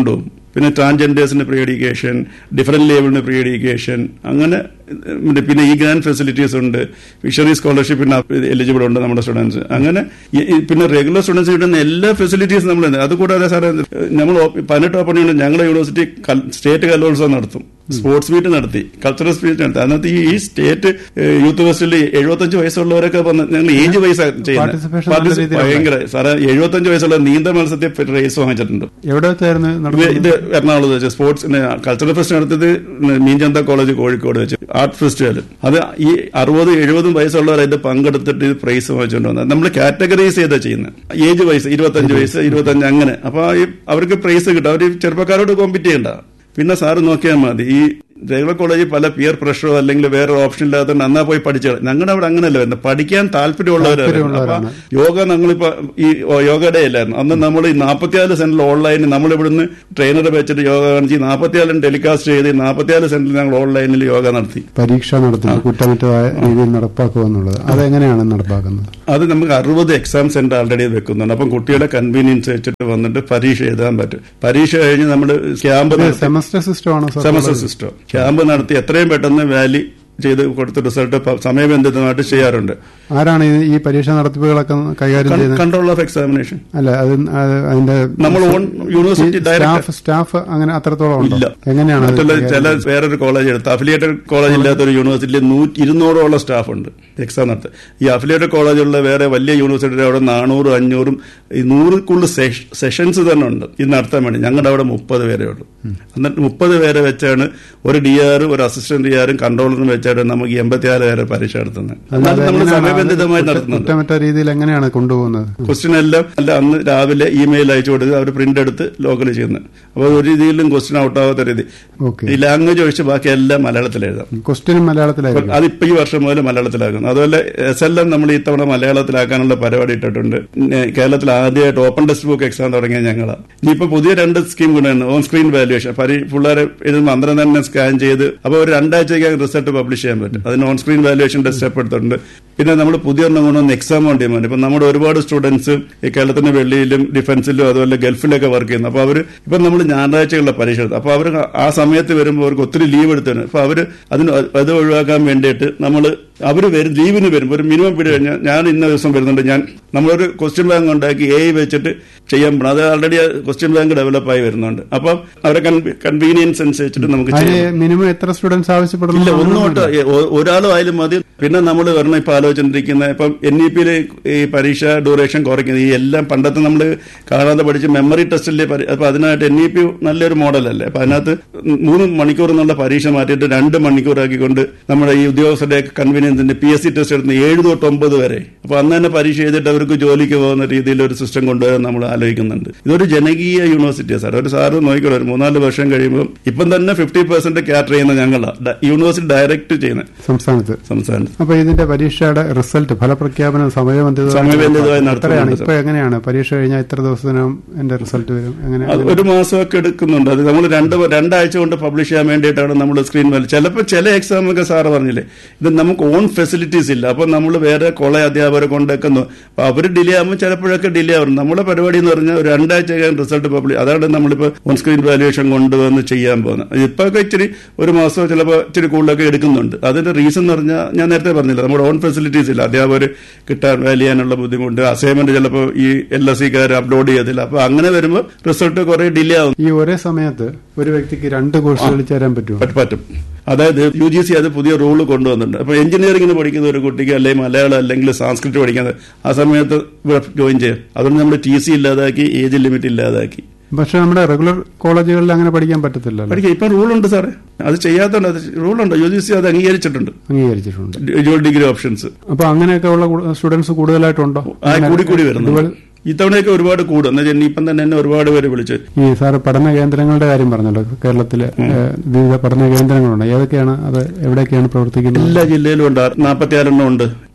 പിന്നെ ട്രാൻസ്ജെൻഡേഴ്സിന് പ്രീ എഡ്യൂക്കേഷൻ ഡിഫറെന്റ് ലെവലിന് പ്രീ എഡ്യൂക്കേഷൻ അങ്ങനെ പിന്നെ പിന്നെ ഈ ഗ്രാൻഡ് ഫെസിലിറ്റീസ് ഉണ്ട് വിഷണറി സ്കോളർഷിപ്പിന് എലിജിബിൾ ഉണ്ട് നമ്മുടെ സ്റ്റുഡൻസ് അങ്ങനെ ഈ- ഈ പിന്നെ റെഗുലർ സ്റ്റുഡൻസ് കിട്ടുന്ന എല്ലാ ഫെസിലിറ്റീസും നമ്മൾ അതുകൂടാതെ സാറേ നമ്മൾ പതിനെട്ട് ഓപ്പൺ ചെയ്യുന്നത് ഞങ്ങളുടെ യൂണിവേഴ്സിറ്റി സ്റ്റേറ്റ് കലോത്സവം നടത്തും സ്പോർട്സ് മീറ്റ് നടത്തി കൾച്ചറൽ സ്പീച്ച് നടത്തി അതിനകത്ത് ഈ സ്റ്റേറ്റ് യൂത്ത് ഫെസ്റ്റിൽ എഴുപത്തഞ്ച് വയസ്സുള്ളവരൊക്കെ വന്ന് ഞങ്ങൾ ഏജ് വയസ്സ് Participation നല്ല ചെയ്യുന്നത് രീതിയിലുണ്ടായി. ഭയങ്കര സാറേ എഴുപത്തഞ്ച് വയസ്സുള്ള നീന്ത മത്സരത്തിൽ റേസ് വാങ്ങിച്ചിട്ടുണ്ട് എവിടെ വെച്ചായിരുന്നു ഇത് നടന്നത് ഇത് എറണാകുളത്ത് വെച്ച് സ്പോർട്സ് കൾച്ചറൽ ഫെസ്റ്റ് നടത്തിയത് മീൻചന്ത കോളേജ് കോഴിക്കോട് വെച്ച് ആർട്ട് ഫെസ്റ്റിവൽ അത് ഈ അറുപത് എഴുപതും വയസ്സുള്ളവർ അതിന്റെ പങ്കെടുത്തിട്ട് ഇത് പ്രൈസ് വാങ്ങിച്ചുകൊണ്ട് വന്നത് നമ്മൾ കാറ്റഗറൈസ് ചെയ്താ ചെയ്യുന്നത് ഏജ് വയസ്സ് ഇരുപത്തഞ്ച് വയസ്സ് ഇരുപത്തഞ്ച് അങ്ങനെ അപ്പൊ ഈ അവർക്ക് പ്രൈസ് കിട്ടും അവർ ചെറുപ്പക്കാരോട് കോമ്പറ്റ് ചെയ്യണ്ട പിന്നെ സാറ് നോക്കിയാൽ മതി ഈ റെഗുലർ കോളേജിൽ പല പിയർ പ്രഷറോ അല്ലെങ്കിൽ വേറെ ഓപ്ഷൻ ഇല്ലാത്തതുകൊണ്ട് അന്നാ പോയി പഠിച്ചു ഞങ്ങളുടെ അവിടെ അങ്ങനെയല്ല വരുന്നത് പഠിക്കാൻ താല്പര്യമുള്ളവരാണ് അപ്പൊ താല്പര്യമുള്ളവരാണ്. യോഗ ഞങ്ങളിപ്പോ ഈ യോഗ ഡേ അല്ലായിരുന്നു അന്ന് നമ്മൾ ഈ നാൽപ്പത്തിയാല് സെന്റിൽ ഓൺലൈനിൽ നമ്മൾ ഇവിടുന്ന് ട്രെയിനറെ വെച്ചിട്ട് യോഗ കാണിച്ച് നാൽപ്പത്തിയാലും ടെലികാസ്റ്റ് ചെയ്ത് നാൽപ്പത്തിയാല് സെന്റിൽ ഞങ്ങൾ ഓൺലൈനിൽ യോഗ നടത്തി പരീക്ഷ നടത്തി കുറ്റമറ്റതായ രീതിയിൽ നടപ്പാക്കുക എന്നുള്ളത് അതെങ്ങനെയാണ് നടപ്പാക്കുന്നത് അത് നമുക്ക് അറുപത് എക്സാം സെന്റർ ആൾറെഡി വെക്കുന്നുണ്ട് അപ്പം കുട്ടികളെ കൺവീനിയൻസ് വെച്ചിട്ട് വന്നിട്ട് പരീക്ഷ എഴുതാൻ പറ്റും പരീക്ഷ കഴിഞ്ഞ് നമ്മൾ ക്യാമ്പ് നടത്തി സെമസ്റ്റർ സിസ്റ്റം ആണോ സർ സെമസ്റ്റർ സിസ്റ്റം ക്യാമ്പ് നടത്തി എത്രയും പെട്ടെന്ന് വാലി ചെയ്ത് കൊടുത്ത റിസൾട്ട് സമയബന്ധിതമായിട്ട് ചെയ്യാറുണ്ട് ആരാണ് ഈ- ഈ പരീക്ഷ നടത്തിപ്പുകളൊക്കെ കൈകാര്യം ചെയ്യുന്നത് കൺട്രോൾ ഓഫ് എക്സാമിനേഷൻ അല്ല അത് അത് അതിന്റെ നമ്മൾ on university director staff staff അങ്ങനെ അത്രത്തോളം ഉണ്ടോ ഇല്ല എങ്ങനെയാണ് അത് മറ്റുള്ള ചില കൈകാര്യം വേറൊരു കോളേജ് എടുത്ത് അഫിലിയേറ്റഡ് കോളേജ് ഇല്ലാത്ത ഒരു യൂണിവേഴ്സിറ്റിയിൽ നൂറ്റി ഇരുന്നൂറോളം സ്റ്റാഫ് ഉണ്ട് എക്സാം നടത്തുക ഈ അഫിലിയേറ്റഡ് കോളേജുള്ള വേറെ വലിയ യൂണിവേഴ്സിറ്റിയുടെ അവിടെ നാനൂറും അഞ്ഞൂറും ഈ നൂറിൽ കൂടുതൽ സെഷൻസ് തന്നെ ഉണ്ട് ഇത് നടത്താൻ വേണ്ടി ഞങ്ങളുടെ അവിടെ മുപ്പത് പേരേ ഉള്ളൂ എന്നിട്ട് മുപ്പത് പേരെ വെച്ചാണ് ഒരു ഡി ആറും ഒരു അസിസ്റ്റന്റ് ഡി ആറും കൺട്രോളറും വെച്ചാണ് നമുക്ക് എൺപത്തിയാറ് പേരെ പരീക്ഷ നടത്തുന്നത് അല്ലാതെ എന്നാലും നമ്മൾ എങ്ങനെയാണ് സമയബന്ധിതമായി അത് നടത്തുന്നുണ്ട് കുറ്റമറ്റ രീതിയിൽ എങ്ങനെയാണ് കൊണ്ടുപോകുന്നത് ക്വസ്റ്റ്യൻ എല്ലാം അല്ല അന്ന് രാവിലെ ഇമെയിൽ അയച്ചു കൊടുത്ത് അവർ പ്രിന്റ് എടുത്ത് ലോക്കൽ ചെയ്യുന്നത് അപ്പോൾ ഒരു രീതിയിലും ക്വസ്റ്റ്യൻ ഔട്ട് ആവാത്ത രീതി ഓക്കെ ഈ ലാംഗ്വേജ് ഒഴിച്ച് ബാക്കി എല്ലാം മലയാളത്തിൽ എഴുതാം ക്വസ്റ്റ്യനും മലയാളത്തിലായിരിക്കും അതിപ്പോ ഈ വർഷം മുതൽ മലയാളത്തിലാക്കുന്നു അതുപോലെ എസ് എൽ എം നമ്മൾ ഇത്തവണ മലയാളത്തിലാക്കാനുള്ള പരിപാടി ഇട്ടിട്ടുണ്ട് പിന്നെ കേരളത്തിൽ ആദ്യമായിട്ട് ഓപ്പൺ ടെക്സ്റ്റ് ബുക്ക് എക്സാം തുടങ്ങിയ ഞങ്ങളാണ് ഇനിയിപ്പോ പുതിയ രണ്ട് സ്കീം കൊണ്ടുവരുന്നു ഓൺ സ്ക്രീൻ വാല്യുവേഷൻ പരി പിള്ളേരെ എഴുതുമ്പോൾ അന്തരം തന്നെ സ്കാൻ ചെയ്ത് അപ്പോൾ ഒരു രണ്ടാഴ്ചയ്ക്ക് റിസൾട്ട് പബ്ലിഷ് ചെയ്യാൻ പറ്റും അതിന് ഓൺ സ്ക്രീൻ വാല്യുവേഷന്റെ സ്റ്റെപ്പ് എടുത്തിട്ടുണ്ട് പിന്നെ നമ്മൾ പുതിയ ഒരെണ്ണം കൊണ്ടുവന്ന് എക്സാം ഓൺ ഡിമാൻഡ് ഇപ്പൊ നമ്മുടെ ഒരുപാട് സ്റ്റുഡൻസ് ഈ കേരളത്തിന്റെ വെള്ളിയിലും ഡിഫൻസിലും അതുപോലെ ഗൾഫിലൊക്കെ വർക്ക് ചെയ്യുന്നു അപ്പൊ അവർ ഇപ്പൊ നമ്മൾ ഞായറാഴ്ചയുള്ള പരീക്ഷ എടുത്തു അപ്പൊ അവർ ആ സമയത്ത് വരുമ്പോൾ അവർക്ക് ഒത്തിരി ലീവ് എടുത്താണ് അപ്പൊ അവർ അതിന് അത് ഒഴിവാക്കാൻ വേണ്ടിയിട്ട് നമ്മൾ അവർ വരും ലീവിന് വരുമ്പോൾ ഒരു മിനിമം പീരീഡ് കഴിഞ്ഞാൽ ഞാൻ ഇന്ന ദിവസം വരുന്നുണ്ട് ഞാൻ നമ്മളൊരു ക്വസ്റ്റ്യൻ ബാങ്ക് ഉണ്ടാക്കി എ വെച്ചിട്ട് ചെയ്യാൻ പറ്റും അത് ആൾറെഡി ക്വസ്റ്റ്യൻ ബാങ്ക് ഡെവലപ്പ് ആയി വരുന്നുണ്ട് അപ്പം അവരെ കൺവീനിയൻസ് അനുസരിച്ചിട്ട് നമുക്ക് അതിന് ചെയ്യാം മിനിമം എത്ര സ്റ്റുഡൻസ് ആവശ്യപ്പെടുന്നു ഇല്ല ഒന്നോട്ട് ഒരാളും ആയാലും മതി പിന്നെ നമ്മൾ വരണം ഇപ്പൊ ആലോചിച്ചിരിക്കുന്ന ഇപ്പം എൻ ഇ പിയിലെ ഈ പരീക്ഷ ഡ്യൂറേഷൻ കുറയ്ക്കുന്നത് ഈ എല്ലാം പണ്ടത്തെ നമ്മൾ കാണാതെ പഠിച്ച് മെമ്മറി ടെസ്റ്റിലെ അപ്പൊ അതിനായിട്ട് എൻ ഇ പി നല്ലൊരു മോഡലല്ലേ അപ്പൊ അതിനകത്ത് മൂന്ന് മണിക്കൂർ എന്നുള്ള പരീക്ഷ മാറ്റിയിട്ട് രണ്ട് മണിക്കൂറാക്കിക്കൊണ്ട് നമ്മുടെ ഈ ഉദ്യോഗസ്ഥരുടെ കൺവീനിയൻസിന്റെ പി എസ് സി ടെസ്റ്റ് എടുത്ത് ഏഴ് തൊട്ട് ഒമ്പത് വരെ അപ്പൊ അന്ന് തന്നെ പരീക്ഷ ചെയ്തിട്ട് അവർക്ക് ജോലിക്ക് പോകുന്ന രീതിയിൽ ഒരു സിസ്റ്റം കൊണ്ടുവരാൻ നമ്മൾ ആലോചിക്കുന്നുണ്ട് ഇതൊരു ജനകീയ യൂണിവേഴ്സിറ്റിയാണ് സാർ ഒരു സാറ് നോക്കിക്കോളൂ ഒരു മൂന്നാല് വർഷം കഴിയുമ്പോൾ ഇപ്പം തന്നെ ഫിഫ്റ്റി പെർസെന്റ് ക്യാറ്റർ ചെയ്യുന്ന ഞങ്ങളാണ് യൂണിവേഴ്സിറ്റി ഡയറക്റ്റ് ചെയ്യുന്നത് സംസ്ഥാനത്ത് സംസ്ഥാനത്ത് അപ്പൊ ഇതിന്റെ പരീക്ഷയുടെ റിസൾട്ട് ഫലപ്രഖ്യാപനം സമയബന്ധിതമായി സമയബന്ധിതമായി എത്രയാണ് നടത്തുന്നുണ്ട് ഇപ്പൊ എങ്ങനെയാണ് പരീക്ഷ കഴിഞ്ഞാൽ ഇത്ര ദിവസത്തിനകം എന്റെ റിസൾട്ട് വരും എങ്ങനെ അത് ഒരു മാസമൊക്കെ എടുക്കുന്നുണ്ട് അത് നമ്മൾ രണ്ട് രണ്ടാഴ്ച കൊണ്ട് പബ്ലിഷ് ചെയ്യാൻ വേണ്ടിയിട്ടാണ് നമ്മൾ സ്ക്രീൻ വാല്യൂ ചിലപ്പോൾ ചില എക്സാം ഒക്കെ സാറ് പറഞ്ഞില്ലേ ഇത് നമുക്ക് ഓൺ ഫെസിലിറ്റീസ് ഇല്ല അപ്പൊ നമ്മൾ വേറെ കോളേജ് അധ്യാപകരെ കൊണ്ടേക്കുന്നു അപ്പൊ അവർ ഡിലേ ആകുമ്പോൾ ചിലപ്പോഴൊക്കെ ഡിലേ ആവും നമ്മുടെ പരിപാടി എന്ന് പറഞ്ഞാൽ ഒരു രണ്ടാഴ്ച കഴിഞ്ഞ് റിസൾട്ട് പബ്ലിഷ് അതാണ് നമ്മളിപ്പോൾ ഓൺ സ്ക്രീൻ വാല്യുവേഷൻ കൊണ്ടുവന്ന് ചെയ്യാൻ പോകുന്നത് ഇപ്പൊ ഒക്കെ ഇച്ചിരി ഒരു മാസമോ ചിലപ്പോൾ ഇച്ചിരി കൂടുതലൊക്കെ എടുക്കുന്നുണ്ട് അതിന്റെ റീസൺ എന്ന് പറഞ്ഞാൽ ഞാൻ നേരത്തെ പറഞ്ഞില്ല നമ്മുടെ ഓൺ ഫെസിലിറ്റീസ് ഇല്ല അധ്യാപകർ കിട്ടാൻ വാല്യൂ ചെയ്യാനുള്ള ബുദ്ധിമുട്ട് അസൈൻമെന്റ് ചിലപ്പോൾ ഈ എൽ എസ് സിക്കാർ അപ്ലോഡ് ചെയ്തില്ല അപ്പൊ അങ്ങനെ വരുമ്പോൾ റിസൾട്ട് കുറെ ഡിലേ ആവും ഈ ഒരേ സമയത്ത് ഒരു വ്യക്തിക്ക് രണ്ട് കോഴ്സുകളിൽ ചേരാൻ പറ്റുമോ പറ്റും പറ്റും അതായത് യു ജി സി അത് പുതിയ റൂൾ കൊണ്ടുവന്നിട്ടുണ്ട് അപ്പൊ എഞ്ചിനീയറിംഗിന് പഠിക്കുന്ന ഒരു കുട്ടിക്ക് അല്ലെങ്കിൽ മലയാളം അല്ലെങ്കിൽ സാംസ്കൃത് പഠിക്കുന്നത് ആ സമയത്ത് ഇവിടെ ജോയിൻ ചെയ്യാം അതുകൊണ്ട് നമ്മൾ ടി സി ഇല്ലാതാക്കി ഏജ് ലിമിറ്റ് ഇല്ലാതാക്കി പക്ഷെ നമ്മുടെ റെഗുലർ കോളേജുകളിൽ അങ്ങനെ പഠിക്കാൻ പറ്റത്തില്ലല്ലോ പഠിക്കാം ഇപ്പൊ റൂളുണ്ട് സാറേ അത് ചെയ്യാത്തതുണ്ട് അത് റൂളുണ്ട് യു ജി സി അത് അംഗീകരിച്ചിട്ടുണ്ട് അംഗീകരിച്ചിട്ടുണ്ട് ജോലി ഡിഗ്രി ഓപ്ഷൻസ് അപ്പൊ അങ്ങനെയൊക്കെ ഉള്ള സ്റ്റുഡൻസ് കൂടുതലായിട്ടുണ്ടോ ആ കൂടി കൂടി വരുന്നു ഇതുപോലെ ഇത്തവണയൊക്കെ ഒരുപാട് കൂടും എന്ന് വെച്ചാൽ ഇപ്പം തന്നെ എന്നെ ഒരുപാട് പേര് വിളിച്ച് ഈ സാറ് പഠന കേന്ദ്രങ്ങളുടെ കാര്യം പറഞ്ഞല്ലോ കേരളത്തിലെ ഏഹ്, വിവിധ പഠന കേന്ദ്രങ്ങളുണ്ട് ഏതൊക്കെയാണ് അത് എവിടെയൊക്കെയാണ് പ്രവർത്തിക്കുന്നത് എല്ലാ ജില്ലയിലും ഉണ്ട് നാൽപ്പത്തിയാറെണ്ണം ഉണ്ട്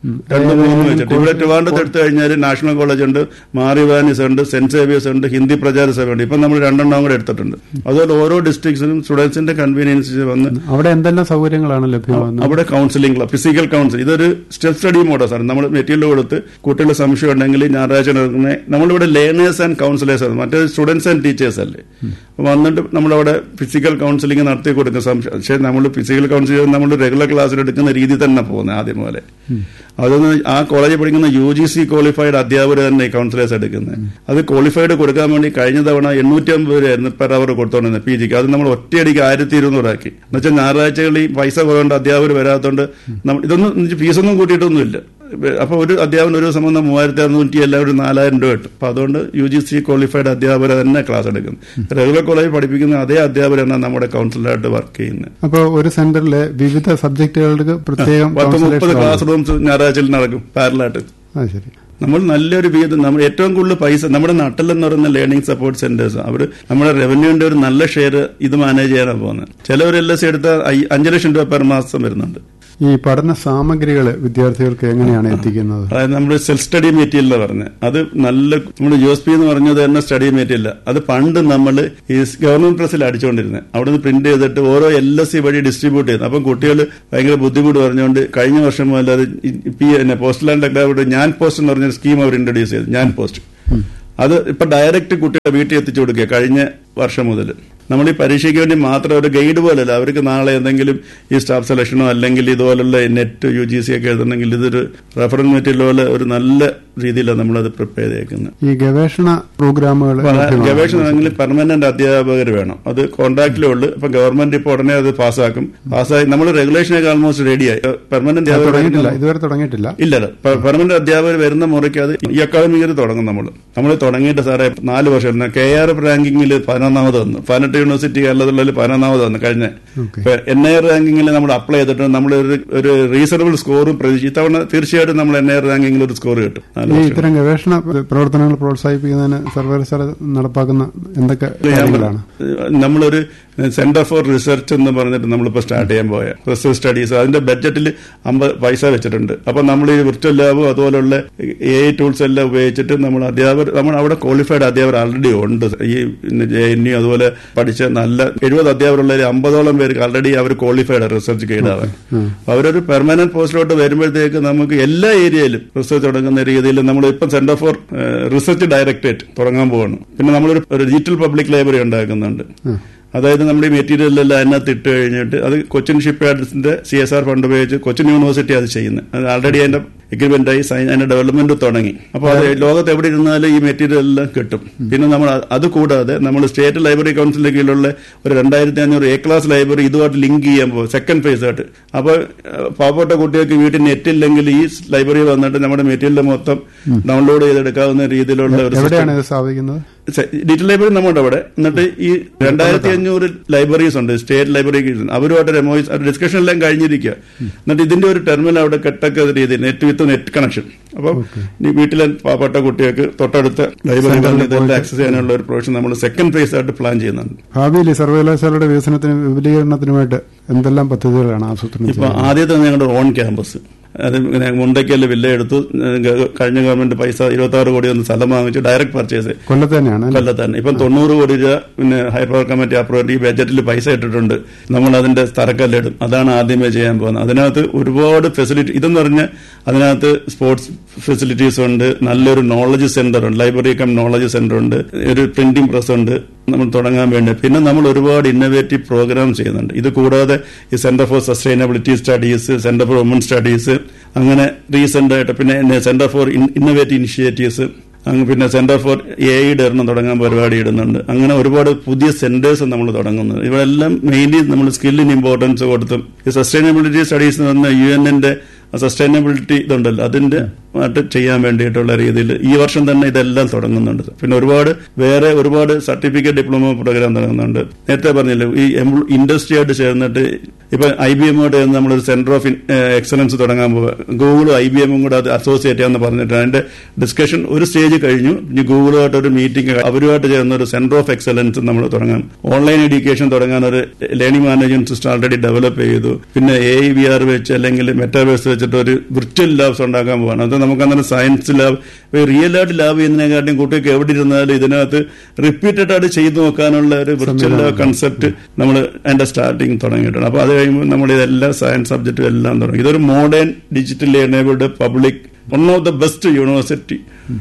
രണ്ട് മൂന്ന് വെച്ചിട്ട് ഇവിടെ ട്രിവാൻഡ്രത്ത് എടുത്തു കഴിഞ്ഞാൽ നാഷണൽ കോളേജ് ഉണ്ട് മാറിവാനിസ് ഉണ്ട് സെന്റ് സേവിയേഴ്സ് ഉണ്ട് ഹിന്ദി പ്രചാര സഭ ഉണ്ട് ഇപ്പം നമ്മൾ രണ്ടെണ്ണം കൂടെ എടുത്തിട്ടുണ്ട് അതുപോലെ ഓരോ ഡിസ്ട്രിക്ട്സിനും സ്റ്റുഡൻസിന്റെ കൺവീനിയൻസ് വന്ന് അവിടെ എന്തെല്ലാം സൗകര്യങ്ങളാണ് ലഭ്യമാകുന്നത് അവിടെ കൗൺസിലിംഗ് ക്ലബ് ഫിസിക്കൽ കൗൺസിൽ ഇതൊരു സ്റ്റെപ്പ് സ്റ്റഡി മോഡോ സാർ നമ്മൾ മെറ്റീരിയൽ കൊടുത്ത് കുട്ടികളുടെ സംശയം ഉണ്ടെങ്കിൽ ഞായറാഴ്ച നടക്കുന്ന നമ്മളിവിടെ ലേണേഴ്സ് ആൻഡ് കൗൺസിലേഴ്സ് ആണ് മറ്റേ സ്റ്റുഡൻസ് ആൻഡ് ടീച്ചേഴ്സ് അല്ലേ അപ്പൊ വന്നിട്ട് നമ്മളവിടെ ഫിസിക്കൽ കൗൺസിലിംഗ് നടത്തി കൊടുക്കുന്ന സംശയം പക്ഷേ നമ്മൾ ഫിസിക്കൽ കൗൺസിലിംഗ് നമ്മൾ റെഗുലർ ക്ലാസ്സിൽ എടുക്കുന്ന രീതി തന്നെ പോകുന്നത് ആദ്യം പോലെ അതൊന്ന് ആ കോളേജിൽ പഠിക്കുന്ന യു ജി സി ക്വാളിഫൈഡ് അധ്യാപകർ തന്നെ കൗൺസിലേഴ്സ് എടുക്കുന്നത് അത് ക്വാളിഫൈഡ് കൊടുക്കാൻ വേണ്ടി കഴിഞ്ഞ തവണ എണ്ണൂറ്റി അമ്പത് രൂപയായിരുന്നു പെർ അവർ കൊടുത്തോണ്ടിരുന്നത് പി ജിക്ക് അത് നമ്മൾ ഒറ്റയടിക്ക് ആയിരത്തി ഇരുന്നൂറാക്കി എന്നുവെച്ചാൽ ഞായറാഴ്ചകളിൽ പൈസ കുറവുണ്ട് അധ്യാപകർ വരാത്തതുകൊണ്ട് നമ്മൾ ഇതൊന്നും ഫീസൊന്നും കൂട്ടിയിട്ടൊന്നുമില്ല അപ്പൊ ഒരു അധ്യാപകൻ ഒരു ദിവസം വന്ന മൂവായിരത്തി അറുന്നൂറ്റി എല്ലാവരും നാലായിരം രൂപ കിട്ടും അപ്പൊ അതുകൊണ്ട് യു ജി സി ക്വാളിഫൈഡ് അധ്യാപകർ തന്നെ ക്ലാസ് എടുക്കുന്നത് റെഗുലർ കോളേജ് പഠിപ്പിക്കുന്ന അതേ അധ്യാപകരാണ് നമ്മുടെ കൗൺസിലറായിട്ട് വർക്ക് ചെയ്യുന്നത് അപ്പോൾ ഒരു സെന്ററിലെ വിവിധ സബ്ജക്റ്റുകൾക്ക് പ്രത്യേകം പത്ത് മുപ്പത് counselors ക്ലാസ് റൂംസ് ഞായറാഴ്ചയിൽ നടക്കും പാരലായിട്ട് ആ ശരി നമ്മൾ നല്ലൊരു വീതം നമ്മൾ ഏറ്റവും കൂടുതൽ പൈസ നമ്മുടെ നട്ടിലെന്ന് പറയുന്ന ലേണിംഗ് സപ്പോർട്ട് സെന്റേഴ്സ് അവർ നമ്മുടെ റവന്യൂവിന്റെ ഒരു നല്ല ഷെയർ ഇത് മാനേജ് ചെയ്യാനാണ് പോകുന്നത് ചിലവർ എൽ എസ് എടുത്ത അഞ്ച് ലക്ഷം രൂപ പെർ മാസം വരുന്നുണ്ട് ഈ പഠന സാമഗ്രികൾ വിദ്യാർത്ഥികൾക്ക് എങ്ങനെയാണ് എത്തിക്കുന്നത് അതായത് നമ്മൾ സെൽഫ് സ്റ്റഡി മെറ്റീരിയൽ പറഞ്ഞത് അത് നല്ല നമ്മൾ യു എസ് പി എന്ന് പറഞ്ഞത് തന്നെ സ്റ്റഡി മെറ്റീരിയൽ അത് പണ്ട് നമ്മൾ ഈ ഗവൺമെന്റ് പ്രസിൽ അടിച്ചുകൊണ്ടിരുന്നത് അവിടെ നിന്ന് പ്രിന്റ് ചെയ്തിട്ട് ഓരോ എൽ എസ് സി വഴി ഡിസ്ട്രിബ്യൂട്ട് ചെയ്യുന്നത് അപ്പം കുട്ടികൾ ഭയങ്കര ബുദ്ധിമുട്ട് പറഞ്ഞുകൊണ്ട് കഴിഞ്ഞ വർഷം മുതൽ അത് പി എന്നെ പോസ്റ്റൽ ആൻഡ് ടെക്നോളജി ഞാൻ പോസ്റ്റ് എന്ന് പറഞ്ഞ സ്കീം അവർ ഇൻട്രൊഡ്യൂസ് ചെയ്തു ഞാൻ പോസ്റ്റ് അത് ഇപ്പൊ ഡയറക്റ്റ് കുട്ടികളെ വീട്ടിൽ എത്തിച്ചു കൊടുക്കുക കഴിഞ്ഞ വർഷം മുതൽ നമ്മൾ ഈ പരീക്ഷയ്ക്ക് വേണ്ടി മാത്രം ഒരു ഗൈഡ് പോലല്ല അവർക്ക് നാളെ എന്തെങ്കിലും ഈ സ്റ്റാഫ് സെലക്ഷനോ അല്ലെങ്കിൽ ഇതുപോലുള്ള നെറ്റ് യു ജി സി ഒക്കെ എഴുതണമെങ്കിൽ ഇതൊരു റെഫറൻസ് മെറ്റീരിയൽ പോലെ ഒരു നല്ല രീതിയിലാണ് നമ്മളത് പ്രിപ്പയർ ചെയ്തേക്കുന്നത് ഈ ഗവേഷണ പ്രോഗ്രാമുകൾ ഗവേഷണമെങ്കിൽ പെർമനന്റ് അധ്യാപകർ വേണം അത് കോൺട്രാക്റ്റിലേ ഉള്ളൂ ഇപ്പൊ ഗവൺമെന്റ് ഇപ്പോൾ ഉടനെ അത് പാസ്സാക്കും പാസ്സായി നമ്മൾ റെഗുലേഷനൊക്കെ ആൾമോസ്റ്റ് റെഡിയായി പെർമനന്റ് തുടങ്ങിയിട്ടില്ല അധ്യാപകർ ഇതുവരെ തുടങ്ങിയിട്ടില്ല ഇല്ല പെർമനന്റ് അധ്യാപകർ വരുന്ന മുറയ്ക്ക് അത് ഈ അക്കാദമിക് ഇയർ തുടങ്ങും നമ്മൾ നമ്മൾ തുടങ്ങിയിട്ട് സാറേ നാല് വർഷം കെ ആർ എഫ് റാങ്കിങ്ങിൽ പതിനൊന്നാമത് വന്നു പതിനെട്ട് യൂണിവേഴ്സിറ്റി കേരളത്തിലുള്ള പതിനൊന്നാമത് വന്നു കഴിഞ്ഞ എൻ ഐ ആർ റാങ്കിങ്ങിൽ നമ്മൾ അപ്ലൈ ചെയ്തിട്ട് നമ്മൾ ഒരു ഒരു റീസണബിൾ സ്കോർ പ്രതീക്ഷ ഇത്തവണ തീർച്ചയായിട്ടും നമ്മൾ എൻ ഐ ആർ റാങ്കിങ്ങിൽ ഒരു സ്കോർ കിട്ടും നാല് ഈ വർഷം. ഇത്തരം ഗവേഷണ പ്രവർത്തനങ്ങൾ പ്രോത്സാഹിപ്പിക്കുന്നതിന് സർവകലാശാല നടപ്പാക്കുന്ന എന്തൊക്കെ കാര്യങ്ങളാണ് നമ്മളൊരു സെന്റർ ഫോർ റിസർച്ച് എന്ന് പറഞ്ഞിട്ട് നമ്മളിപ്പോൾ സ്റ്റാർട്ട് ചെയ്യാൻ പോയ റിസർച്ച് സ്റ്റഡീസ് അതിന്റെ ബഡ്ജറ്റിൽ അമ്പത് പൈസ വെച്ചിട്ടുണ്ട് അപ്പൊ നമ്മൾ ഈ വിർച്വൽ ലാബും അതുപോലുള്ള എ ഐ ടൂൾസ് എല്ലാം ഉപയോഗിച്ചിട്ട് നമ്മൾ അധ്യാപകർ നമ്മൾ അവിടെ ക്വാളിഫൈഡ് അധ്യാപകർ ആൾറെഡി ഉണ്ട് ഈ ജെ എൻ യു അതുപോലെ പഠിച്ച നല്ല എഴുപത് അധ്യാപകരുള്ള അമ്പതോളം പേർക്ക് ആൾറെഡി അവർ ക്വാളിഫൈഡ് റിസർച്ച് ഗൈഡാവാൻ അവരൊരു പെർമനന്റ് പോസ്റ്റിലോട്ട് വരുമ്പോഴത്തേക്ക് നമുക്ക് എല്ലാ ഏരിയയിലും റിസർച്ച് തുടങ്ങുന്ന രീതിയിൽ നമ്മൾ ഇപ്പം സെന്റർ ഫോർ റിസർച്ച് ഡയറക്ടറേറ്റ് തുടങ്ങാൻ പോവാണ് പിന്നെ നമ്മളൊരു ഒരു ഡിജിറ്റൽ പബ്ലിക് ലൈബ്രറി ഉണ്ടാക്കുന്നുണ്ട് അതായത് നമ്മുടെ ഈ മെറ്റീരിയലെല്ലാം അതിനകത്ത് ഇട്ട് കഴിഞ്ഞിട്ട് അത് കൊച്ചിൻ ഷിപ്പ് യാർഡ്സിന്റെ സി എസ് ആർ ഫണ്ട് ഉപയോഗിച്ച് കൊച്ചിൻ യൂണിവേഴ്സിറ്റി അത് ചെയ്യുന്നത് അത് ആൾറെഡി അതിന്റെ എഗ്രിമെന്റ് ആയി സൈൻ അതിന്റെ ഡെവലപ്മെന്റ് തുടങ്ങി അപ്പോൾ അത് ലോകത്ത് എവിടെ ഇരുന്നാലും ഈ മെറ്റീരിയൽ എല്ലാം കിട്ടും പിന്നെ നമ്മൾ അത് അത് കൂടാതെ നമ്മൾ സ്റ്റേറ്റ് ലൈബ്രറി കൗൺസിലിന്റെ കീഴിലുള്ള ഒരു രണ്ടായിരത്തി അഞ്ഞൂറ് എ ക്ലാസ് ലൈബ്രറി ഇതുമായിട്ട് ലിങ്ക് ചെയ്യാൻ പോകും സെക്കൻഡ് ഫേസ് ആയിട്ട് അപ്പോൾ പാവപ്പെട്ട കുട്ടികൾക്ക് വീട്ടിൽ നെറ്റ് ഇല്ലെങ്കിൽ ഈ ലൈബ്രറി വന്നിട്ട് നമ്മുടെ മെറ്റീരിയൽ മൊത്തം ഡൗൺലോഡ് ചെയ്തെടുക്കാവുന്ന രീതിയിലുള്ള ഒരു എവിടെയാണ് system. ഇത് സ്ഥാപിക്കുന്നത് ഡിജിറ്റൽ ലൈബ്രറി നമ്മുടെ അവിടെ എന്നിട്ട് ഈ രണ്ടായിരത്തി അഞ്ഞൂറ് ലൈബ്രറീസ് ഉണ്ട് സ്റ്റേറ്റ് ലൈബ്രറി അവരുമായിട്ട് ഒരു MOUs ഒരു ഡിസ്കഷൻ എല്ലാം കഴിഞ്ഞിരിക്കുക എന്നിട്ട് ഇതിന്റെ ഒരു ടെർമിനൽ അവിടെ കെട്ടൊക്കെ രീതിയിൽ നെറ്റ് വിത്ത് നെറ്റ് കണക്ഷൻ അപ്പം ഈ വീട്ടിലെ പാവപ്പെട്ട കുട്ടികൾക്ക് തൊട്ടടുത്ത ലൈബ്രറി ഇതെല്ലാം ആക്സസ് ചെയ്യാനുള്ള ഒരു പ്രൊവിഷൻ നമ്മൾ സെക്കൻഡ് ഫേസ് ആയിട്ട് പ്ലാൻ ചെയ്യുന്നുണ്ട് ഭാവിയിൽ ഈ സർവകലാശാലയുടെ വികസനത്തിനും വിപുലീകരണത്തിനുമായിട്ട് എന്തെല്ലാം പദ്ധതികളാണ് ആസൂത്രണം ഇപ്പൊ ചെയ്യുന്നത് ആദ്യത്തെ ഞങ്ങളുടെ ഓൺ ക്യാമ്പസ് അത് ഇങ്ങനെ മുണ്ടയ്ക്കല് വില്ല എടുത്തു ഗ- കഴിഞ്ഞ ഗവൺമെന്റ് പൈസ ഇരുപത്തി ആറ് കോടി ഒന്ന് സ്ഥലം വാങ്ങിച്ചു ഡയറക്റ്റ് പർച്ചേസ് കൊല്ലത്ത് തന്നെയാണ് അല്ലേ? കൊല്ലത്താണ് ഇപ്പം തൊണ്ണൂറ് കോടി രൂപ പിന്നെ ഹൈ പവർ കമ്മിറ്റി അപ്രൂവ് ഈ ബഡ്ജറ്റിൽ പൈസ ഇട്ടിട്ടുണ്ട് നമ്മൾ അതിന്റെ തറക്കല്ലിടും അതാണ് ആദ്യമേ ചെയ്യാൻ പോകുന്നത് അതിനകത്ത് ഒരുപാട് ഫെസിലിറ്റി ഇതെന്ന് പറഞ്ഞാൽ അതിനകത്ത് സ്പോർട്സ് ഫെസിലിറ്റീസ് ഉണ്ട് നല്ലൊരു നോളജ് സെന്റർ ഉണ്ട് ലൈബ്രറി കം നോളജ് സെന്റർ ഉണ്ട് ഒരു പ്രിന്റിംഗ് പ്രസ് ഉണ്ട് നമ്മൾ തുടങ്ങാൻ വേണ്ടി പിന്നെ നമ്മൾ ഒരുപാട് ഇന്നോവേറ്റീവ് പ്രോഗ്രാം ചെയ്യുന്നുണ്ട് ഇത് കൂടാതെ ഈ centre for sustainability studies centre for women studies അങ്ങനെ റീസെന്റ് ആയിട്ട് പിന്നെ സെന്റർ ഫോർ ഇന്നോവേറ്റീവ് ഇനിഷ്യേറ്റീവ്സ് അങ്ങ് പിന്നെ സെന്റർ ഫോർ എ ഐയുടെ ഒരെണ്ണം തുടങ്ങാൻ പരിപാടി ഇടുന്നുണ്ട് അങ്ങനെ ഒരുപാട് പുതിയ സെന്റേഴ്സ് നമ്മൾ തുടങ്ങുന്നത് ഇവരെല്ലാം മെയിൻലി നമ്മൾ സ്കില്ലിന് ഇമ്പോർട്ടൻസ് കൊടുത്തും ഈ സസ്റ്റൈനബിലിറ്റി സ്റ്റഡീസ് എന്ന് പറഞ്ഞ യു എന്നിന്റെ സസ്റ്റൈനബിലിറ്റി ഇതുണ്ടല്ലോ അതിന്റെ ആയിട്ട് ചെയ്യാൻ വേണ്ടിയിട്ടുള്ള രീതിയിൽ ഈ വർഷം തന്നെ ഇതെല്ലാം തുടങ്ങുന്നുണ്ട് പിന്നെ ഒരുപാട് വേറെ ഒരുപാട് സർട്ടിഫിക്കറ്റ് ഡിപ്ലോമ പ്രോഗ്രാം തുടങ്ങുന്നുണ്ട് നേരത്തെ പറഞ്ഞില്ലേ ഈ ഇൻഡസ്ട്രി ആയിട്ട് ചേർന്നിട്ട് ഇപ്പൊ ഐ ബി എമ്മോട്ട് നമ്മളൊരു സെന്റർ ഓഫ് എക്സലൻസ് തുടങ്ങാൻ പോവുക ഗൂഗിളും ഐ ബി എമ്മും കൂടെ അത് അസോസിയേറ്റ് ചെയ്യാന്ന് പറഞ്ഞിട്ട് അതിന്റെ ഡിസ്കഷൻ ഒരു സ്റ്റേജ് കഴിഞ്ഞു ഇനി ഗൂഗിളുമായിട്ട് ഒരു മീറ്റിംഗ് അവരുമായിട്ട് ചേർന്ന ഒരു സെന്റർ ഓഫ് എക്സലൻസ് നമ്മൾ തുടങ്ങാം ഓൺലൈൻ എഡ്യൂക്കേഷൻ തുടങ്ങാൻ ഒരു learning management system already develop ചെയ്തു പിന്നെ എ ഐ വി ആർ വെച്ച് അല്ലെങ്കിൽ മെറ്റാവേഴ്സ് വെച്ചിട്ട് ഒരു വിർച്വൽ ലാബ്സ് ഉണ്ടാക്കാൻ പോവാണ് അത് നമുക്ക് അങ്ങനെ സയൻസ് ലാബ് റിയൽ ആയിട്ട് ലാബ് ചെയ്യുന്നതിനെക്കാട്ടിയും കുട്ടികൾക്ക് എവിടെ ഇരുന്നാലും ഇതിനകത്ത് റിപ്പീറ്റഡ് ആയിട്ട് ചെയ്തു നോക്കാനുള്ള ഒരു വിർച്വൽ ലാബ് കൺസെപ്റ്റ് നമ്മൾ അതിന്റെ സ്റ്റാർട്ടിങ് തുടങ്ങിയിട്ടുണ്ട് അപ്പോൾ അത് കഴിയുമ്പോൾ നമ്മൾ ഇതെല്ലാം സയൻസ് സബ്ജക്റ്റും എല്ലാം തുടങ്ങി ഇതൊരു modern digitally enabled public one of the best university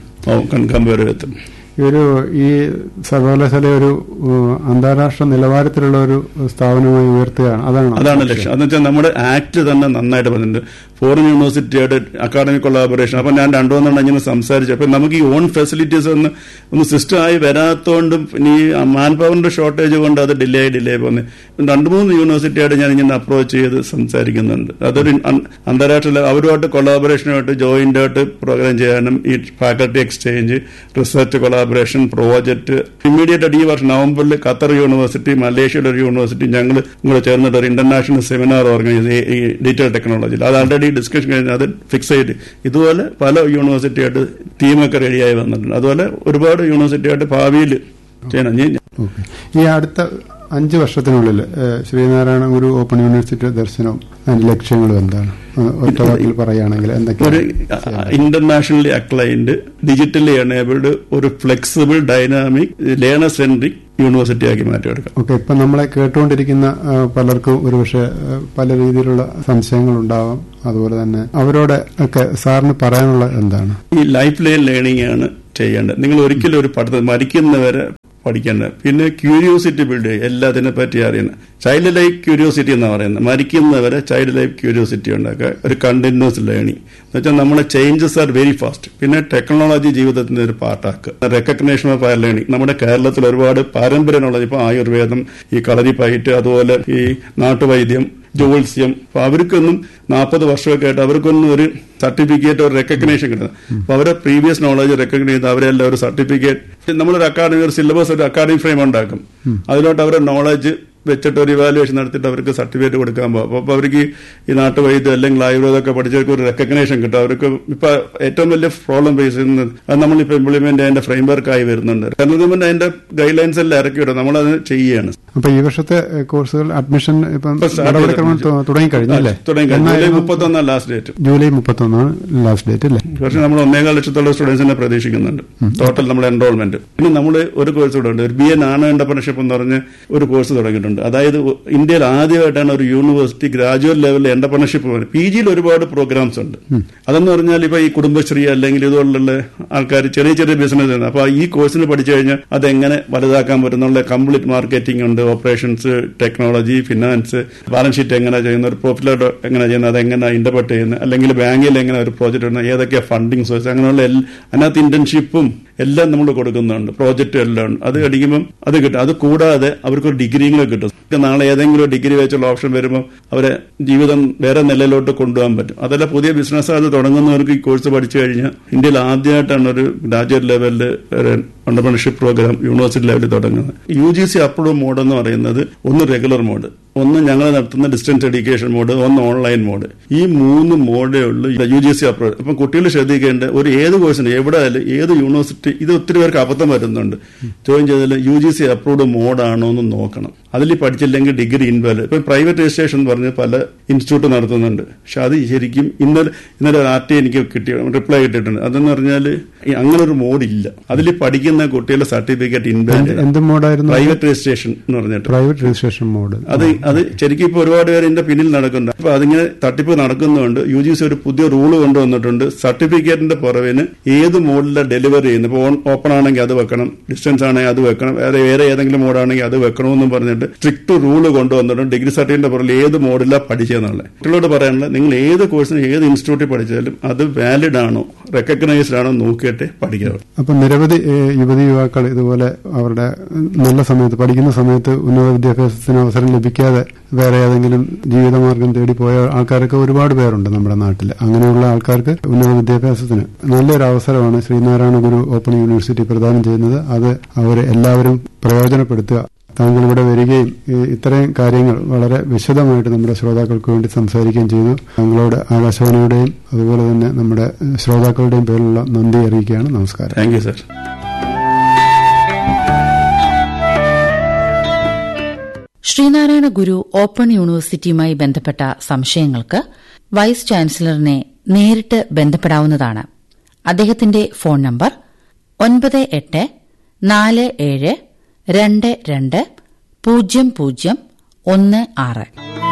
compare with ഈ ഒരു ഈ സർവകലാശാല ഒരു ഏഹ്, അന്താരാഷ്ട്ര നിലവാരത്തിലുള്ള ഒരു സ്ഥാപനമായി ഉയർത്തുകയാണ് അതാണ് അതാണ് ലക്ഷ്യം അതെന്ന് വെച്ചാൽ നമ്മുടെ ആക്ട് തന്നെ നന്നായിട്ട് പറഞ്ഞിട്ടുണ്ട് ഫോറിൻ യൂണിവേഴ്സിറ്റിയായിട്ട് അക്കാഡമിക് കൊളാബറേഷൻ അപ്പൊ ഞാൻ രണ്ടു മൂന്നെണ്ണം ഇങ്ങനെ സംസാരിച്ചു അപ്പൊ നമുക്ക് ഈ ഓൺ ഫെസിലിറ്റീസ് ഒന്ന് ഒന്ന് സിസ്റ്റം ആയി വരാത്തോണ്ടും ഇനി മാൻ പവറിന്റെ ഷോർട്ടേജ് കൊണ്ട് അത് ഡിലേ ആയി ഡിലേ പോകുന്നത് രണ്ടു മൂന്ന് യൂണിവേഴ്സിറ്റിയായിട്ട് ഞാൻ ഇങ്ങനെ അപ്രോച്ച് ചെയ്ത് സംസാരിക്കുന്നുണ്ട് അതൊരു അൻ- അന്താരാഷ്ട്ര ലെ- അവരുമായിട്ട് കൊളാബറേഷനുമായിട്ട് ജോയിന്റ് ആയിട്ട് പ്രോഗ്രാം ചെയ്യാനും ഈ faculty exchange research collaboration project immediate ആയിട്ട് ഈ വർഷം നവംബറിൽ ഖത്തർ യൂണിവേഴ്സിറ്റി മലേഷ്യയുടെ ഒരു യൂണിവേഴ്സിറ്റി ഞങ്ങൾ കൂടെ ചേർന്നിട്ട് ഒരു ഇന്റർനാഷണൽ സെമിനാർ ഓർഗനൈസ് ചെയ്ത് ഈ ഡീറ്റെയിൽ ടെക്നോളജിയിൽ അത് ആൾറെഡി ഡിസ്കഷൻ കഴിഞ്ഞ് അത് ഫിക്സ് ചെയ്ത് ഇതുപോലെ പല യൂണിവേഴ്സിറ്റിയായിട്ട് ടീമൊക്കെ റെഡിയായി വന്നിട്ടുണ്ട് അതുപോലെ ഒരുപാട് യൂണിവേഴ്സിറ്റിയായിട്ട് ഭാവിയിൽ ചെയ്യണം ഇനി ഓക്കെ ഈ അടുത്ത അഞ്ച് വർഷത്തിനുള്ളിൽ ഏഹ്, ശ്രീനാരായണ ഗുരു ഓപ്പൺ യൂണിവേഴ്സിറ്റി ദർശനവും അതിന്റെ ലക്ഷ്യങ്ങളും എന്താണ് ഏഹ്, ഒറ്റ വാക്കിൽ പറയുകയാണെങ്കിൽ ഒരു എന്തൊക്കെയാണ് ഇന്റർനാഷണലി അക്ലൈൻഡ് ഡിജിറ്റലി എനേബിൾഡ് ഒരു flexible dynamic learner centric university ആക്കി മാറ്റിയെടുക്കാം ഓക്കെ ഇപ്പൊ നമ്മളെ കേട്ടുകൊണ്ടിരിക്കുന്ന ആ, പലർക്കും ഒരുപക്ഷെ ആ, പല രീതിയിലുള്ള സംശയങ്ങളുണ്ടാവാം അതുപോലെ തന്നെ അവരോട് ഒക്കെ സാറിന് പറയാനുള്ള എന്താണ് ഈ ലൈഫ് ലൈൻ ലേണിംഗ് ആണ് ചെയ്യേണ്ടത് നിങ്ങൾ ഒരിക്കലും ഒരു പഠിത്തം മരിക്കുന്നവരെ പഠിക്കേണ്ട പിന്നെ ക്യൂരിയോസിറ്റി ബിൽഡ് ചെയ്യുക എല്ലാത്തിനെ പറ്റി അറിയണം ചൈൽഡ് ലൈഫ് ക്യൂരിയോസിറ്റി എന്ന് പറയുന്നത് മരിക്കുന്നവരെ ചൈൽഡ് ലൈഫ് ക്യൂരിയോസിറ്റി ഉണ്ടാക്കുക ഒരു കണ്ടിന്യൂസ് ലേണിംഗ് എന്ന് വെച്ചാൽ നമ്മളെ ചേഞ്ചസ് ആർ വെരി ഫാസ്റ്റ് പിന്നെ ടെക്നോളജി ജീവിതത്തിന്റെ ഒരു പാർട്ടാക്കുക റെക്കഗ്നേഷൻ ഓഫ് ഹയർ ലേണിംഗ് നമ്മുടെ കേരളത്തിൽ ഒരുപാട് പാരമ്പര്യ നോളജ് ഇപ്പൊ ആയുർവേദം ഈ കളരിപ്പയറ്റ് അതുപോലെ ഈ നാട്ടുവൈദ്യം ജോത്സ്യം അപ്പൊ അവർക്കൊന്നും നാൽപ്പത് വർഷമൊക്കെ ആയിട്ട് അവർക്കൊന്നും ഒരു സർട്ടിഫിക്കറ്റ് ഒരു റെക്കഗ്നേഷൻ കിട്ടുന്നത് അപ്പൊ അവരെ പ്രീവിയസ് നോളജ് റെക്കഗ്നൈസ് ചെയ്ത് അവരെല്ലാം ഒരു സർട്ടിഫിക്കറ്റ് നമ്മളൊരു അക്കാഡമിക് ഒരു സിലബസ് ഒരു അക്കാഡമിക് ഫ്രെയിം ഉണ്ടാക്കും അതിലോട്ട് അവരുടെ നോളജ് വെച്ചിട്ട് ഒരു ഇവാലുവേഷൻ നടത്തിയിട്ട് അവർക്ക് സർട്ടിഫിക്കറ്റ് കൊടുക്കാൻ പോകും അപ്പോൾ അവർക്ക് ഈ നാട്ടുവൈദ്യം അല്ലെങ്കിൽ ആയുർവേദമൊക്കെ പഠിച്ചവർക്ക് ഒരു റെക്കഗ്നേഷൻ കിട്ടും അവർക്ക് ഇപ്പൊ ഏറ്റവും വലിയ പ്രോബ്ലം ഫേസ് ചെയ്യുന്നത് അത് നമ്മളിപ്പോൾ ഇംപ്ലിമെന്റ് അതിന്റെ ഫ്രെയിം വർക്ക് ആയി വരുന്നുണ്ട് കാരണം ഗവൺമെന്റ് അതിന്റെ ഗൈഡ് ലൈൻസ് എല്ലാം ഇറക്കി വിടും നമ്മളത് ചെയ്യുകയാണ് അപ്പൊ ഈ വർഷത്തെ ഏ, കോഴ്സുകൾ അഡ്മിഷൻ ഇപ്പം ഇപ്പൊ start നടപടിക്രമം ചെയ്തിട്ടുണ്ട്. തുടങ്ങി കഴിഞ്ഞു അല്ലേ തുടങ്ങി കഴിഞ്ഞു. ജൂലൈ എന്നായിരുന്നു മുപ്പത്തൊന്നാം ലാസ്റ്റ് ഡേറ്റ് ജൂലൈ മുപ്പത്തൊന്നാണ് ലാസ്റ്റ് ഡേറ്റ് അല്ലേ പക്ഷെ നമ്മൾ ഒന്നേകാൽ ലക്ഷത്തോളം സ്റ്റുഡൻസിനെ പ്രതീക്ഷിക്കുന്നുണ്ട് ടോട്ടൽ നമ്മുടെ എൻറോൾമെന്റ് പിന്നെ നമ്മൾ ഒരു കോഴ്സ് കൂടെ ഉണ്ട് ഒരു ബി എ നാനോ എന്റർപ്രണർഷിപ്പ് എന്ന് പറഞ്ഞ് ഒരു കോഴ്സ് തുടങ്ങിയിട്ടുണ്ട് അതായത് ഇന്ത്യയിൽ ആദ്യമായിട്ടാണ് ഒരു യൂണിവേഴ്സിറ്റി ഗ്രാജുവേറ്റ് ലെവലിൽ എന്റർപ്രണർഷിപ്പ് പി ജിയിൽ ഒരുപാട് പ്രോഗ്രാംസ് ഉണ്ട് അതെന്ന് പറഞ്ഞാൽ ഇപ്പൊ ഈ കുടുംബശ്രീ അല്ലെങ്കിൽ ഇതുപോലുള്ള ആൾക്കാർ ചെറിയ ചെറിയ ബിസിനസ് അപ്പൊ ഈ കോഴ്സിന് പഠിച്ചു കഴിഞ്ഞാൽ അതെങ്ങനെ വലുതാക്കാൻ പറ്റുന്നുള്ള കംപ്ലീറ്റ് മാർക്കറ്റിംഗ് ഉണ്ട് operations technology finance balance sheet എങ്ങനെ ചെയ്യുന്ന ഒരു പ്രോഫിറ്റ് ലോട്ട് എങ്ങനെ ചെയ്യുന്നത് അതെങ്ങനെ ഇന്റർപ്രറ്റ് ചെയ്യുന്നത് അല്ലെങ്കിൽ ബാങ്കിൽ എങ്ങനെ ഒരു പ്രോജക്റ്റ് ഇടുന്നത് ഏതൊക്കെ ഫണ്ടിങ് സോഴ്സ് അങ്ങനെയുള്ള എല്ലാ- അതിനകത്ത് ഇന്റേൺഷിപ്പും എല്ലാം നമ്മൾ കൊടുക്കുന്നുണ്ട് പ്രോജക്റ്റ് എല്ലാം ഉണ്ട് അത് അടിക്കുമ്പോൾ അത് കിട്ടും അത് കൂടാതെ അവർക്ക് ഒരു ഡിഗ്രിയും കൂടെ കിട്ടും നാളെ ഏതെങ്കിലും ഡിഗ്രി വെച്ചുള്ള ഓപ്ഷൻ വരുമ്പോൾ അവരെ ജീവിതം വേറെ നിലയിലോട്ട് കൊണ്ടുപോകാൻ പറ്റും അതല്ല പുതിയ ബിസിനസ് അത് തുടങ്ങുന്നവർക്ക് ഈ കോഴ്സ് പഠിച്ചു കഴിഞ്ഞാൽ ഇന്ത്യയിൽ ആദ്യമായിട്ടാണ് ഒരു ഗ്രാജുവേറ്റ് ലെവലിൽ ഒരു എന്റർപ്രണർഷിപ്പ് പ്രോഗ്രാം യൂണിവേഴ്സിറ്റി ലെവലിൽ തുടങ്ങുന്നത് U G C approve mode എന്ന് പറയുന്നത് ഒന്ന് റെഗുലർ മോഡ് ഒന്ന് ഞങ്ങൾ നടത്തുന്ന ഡിസ്റ്റൻസ് എഡ്യൂക്കേഷൻ മോഡ് ഒന്ന് ഓൺലൈൻ മോഡ് ഈ മൂന്ന് മോഡേ ഉള്ളൂ യു ജി സി അപ്രൂവ് അപ്പം കുട്ടികൾ ശ്രദ്ധിക്കേണ്ട ഒരു ഏത് കോഴ്സിന് എവിടെ ആയാലും ഏത് യൂണിവേഴ്സിറ്റി ഇത് ഒത്തിരി പേർക്ക് അബദ്ധം വരുന്നുണ്ട് ജോയിൻ ചെയ്താൽ യു ജി സി അപ്രൂവ്ഡ് മോഡാണോ എന്ന് നോക്കണം അതിൽ പഠിച്ചില്ലെങ്കിൽ ഡിഗ്രി ഇൻവാലിഡ് ഇപ്പം പ്രൈവറ്റ് രജിസ്ട്രേഷൻ എന്ന് പറഞ്ഞ് പല ഇൻസ്റ്റിറ്റ്യൂട്ട് നടത്തുന്നുണ്ട് പക്ഷെ അത് ശരിക്കും ഇന്നലെ ഇന്നലെ ഒരു ആർ ടി എനിക്ക് കിട്ടിയ റിപ്ലൈ കിട്ടിയിട്ടുണ്ട് അതെന്ന് പറഞ്ഞാൽ അങ്ങനെ ഒരു മോഡില്ല അതിൽ പഠിക്കുന്ന കുട്ടികളുടെ സർട്ടിഫിക്കറ്റ് ഇൻവാലിഡ് എന്ത് മോഡായിരുന്നു പ്രൈവറ്റ് രജിസ്ട്രേഷൻ എന്ന് പറഞ്ഞിട്ട് പ്രൈവറ്റ് രജിസ്ട്രേഷൻ മോഡ് അത് അത് ശരിക്കും ഇപ്പൊ ഒരുപാട് പേര് ഇതിന്റെ പിന്നിൽ നടക്കുന്നുണ്ട് അപ്പൊ അതിങ്ങനെ തട്ടിപ്പ് നടക്കുന്നുണ്ട് യു ജി സി ഒരു പുതിയ റൂള് കൊണ്ടുവന്നിട്ടുണ്ട് സർട്ടിഫിക്കറ്റിന്റെ പുറവിന് ഏത് മോഡിലാണ് ഡെലിവറി ചെയ്യുന്നത് ഇപ്പൊ ഓപ്പൺ ആണെങ്കിൽ അത് വെക്കണം ഡിസ്റ്റൻസ് ആണെങ്കിൽ അത് വെക്കണം വേറെ വേറെ ഏതെങ്കിലും മോഡാണെങ്കിൽ അത് വെക്കണമെന്നും പറഞ്ഞിട്ട് സ്ട്രിക്ട് റൂള് കൊണ്ടുവന്നിട്ടുണ്ട് ഡിഗ്രി സർട്ടിഫിക്കറ്റിന്റെ പുറകിൽ ഏത് മോഡിലാണ് പഠിച്ചതെന്നുള്ളത് കുട്ടികളോട് പറയാനുള്ളത് നിങ്ങൾ ഏത് കോഴ്സിന് ഏത് ഇൻസ്റ്റിറ്റ്യൂട്ടിൽ പഠിച്ചാലും അത് വാലിഡ് ആണോ റെക്കഗ്നൈസ്ഡ് ആണോ നോക്കിയിട്ട് പഠിക്കാവൂ അപ്പൊ നിരവധി ഏഹ്, യുവതി യുവാക്കൾ ഇതുപോലെ അവരുടെ ഉം, നല്ല സമയത്ത് പഠിക്കുന്ന സമയത്ത് ഉന്നത വിദ്യാഭ്യാസത്തിന് അവസരം ലഭിക്കാതെ വേറെ ഏതെങ്കിലും ജീവിതമാർഗം തേടി പോയ ആൾക്കാരൊക്കെ ഒരുപാട് പേരുണ്ട് നമ്മുടെ നാട്ടിൽ അങ്ങനെയുള്ള ആൾക്കാർക്ക് ഉന്നത വിദ്യാഭ്യാസത്തിന് നല്ലൊരു അവസരമാണ് ശ്രീനാരായണ ഗുരു ഓപ്പൺ യൂണിവേഴ്സിറ്റി പ്രദാനം ചെയ്യുന്നത് അത് അവർ എല്ലാവരും പ്രയോജനപ്പെടുത്തുക താങ്കൾ ഇവിടെ വരികയും ഈ ഇത്രയും കാര്യങ്ങൾ വളരെ വിശദമായിട്ട് നമ്മുടെ ശ്രോതാക്കൾക്ക് വേണ്ടി സംസാരിക്കുകയും ചെയ്തു താങ്കളോട് ആകാശവാണിയുടെയും അതുപോലെ തന്നെ നമ്മുടെ ഏഹ്, ശ്രോതാക്കളുടെയും പേരിലുള്ള നന്ദി അറിയിക്കുകയാണ് നമസ്കാരം thank you sir Sreenarayana Guru open യൂണിവേഴ്സിറ്റിയുമായി ബന്ധപ്പെട്ട സംശയങ്ങൾക്ക് വൈസ് ചാൻസലറിനെ നേരിട്ട് ബന്ധപ്പെടാവുന്നതാണ് അദ്ദേഹത്തിന്റെ ഫോൺ നമ്പർ ഒൻപത് എട്ട് നാല് ഏഴ് രണ്ട് രണ്ട് പൂജ്യം പൂജ്യം ഒന്ന് ആറ്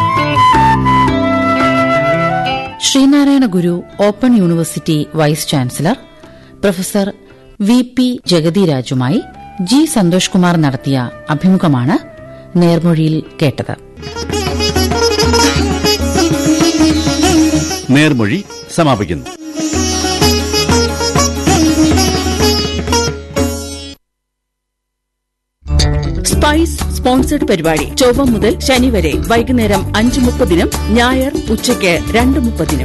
Sreenarayana Guru open university vice chancellor professor V P ജഗതിരാജുമായി ജി സന്തോഷ് കുമാർ നടത്തിയ അഭിമുഖമാണ് നേർമൊഴിയിൽ കേട്ടത് നേർമൊഴി സമാപിക്കുന്നു സ്പൈസ് സ്പോൺസർഡ് പരിപാടി ചൊവ്വ മുതൽ ശനി വരെ വൈകുന്നേരം അഞ്ച് മുപ്പതിനും ഞായർ ഉച്ചയ്ക്ക് രണ്ട് മുപ്പതിനും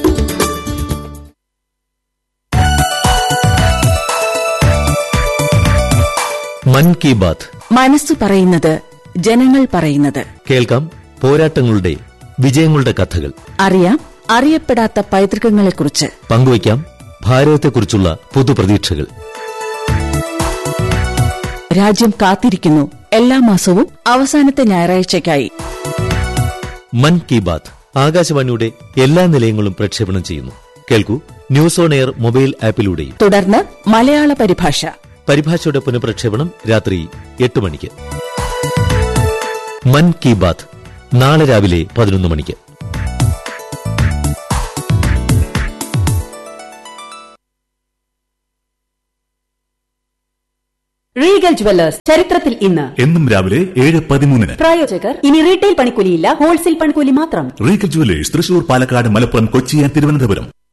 മൻ കി ബാത്ത് മനസ്സു പറയുന്നത് ജനങ്ങൾ പറയുന്നത് കേൾക്കാം പോരാട്ടങ്ങളുടെ വിജയങ്ങളുടെ കഥകൾ അറിയാം അറിയപ്പെടാത്ത പൈതൃകങ്ങളെക്കുറിച്ച് പങ്കുവയ്ക്കാം ഭാരതത്തെക്കുറിച്ചുള്ള പുതുപ്രതീക്ഷകൾ രാജ്യം കാത്തിരിക്കുന്നു എല്ലാ മാസവും അവസാനത്തെ ഞായറാഴ്ചയ്ക്കായി മൻ കി ബാത്ത് ആകാശവാണിയുടെ എല്ലാ നിലയങ്ങളും പ്രക്ഷേപണം ചെയ്യുന്നു കേൾക്കൂ ന്യൂസ് ഓൺ എയർ മൊബൈൽ ആപ്പിലൂടെയും തുടർന്ന് മലയാള പരിഭാഷ പരിഭാഷയുടെ പുനഃപ്രക്ഷേപണം രാത്രി എട്ട് മണിക്ക് മൻ കി ബാത്ത് നാളെ രാവിലെ പതിനൊന്ന് മണിക്ക് റീഗൽ ജുവല്ലേഴ്സ് ചരിത്രത്തിൽ ഇന്ന് എന്നും രാവിലെ ഏഴ് പതിമൂന്നിന് പ്രായോജകർ ഇനി റീറ്റെയിൽ പണിക്കൂലിയില്ല ഹോൾസെയിൽ പണിക്കൂലി മാത്രം Regal jewellers Thrissur Palakkad Malappuram Kochi and Thiruvananthapuram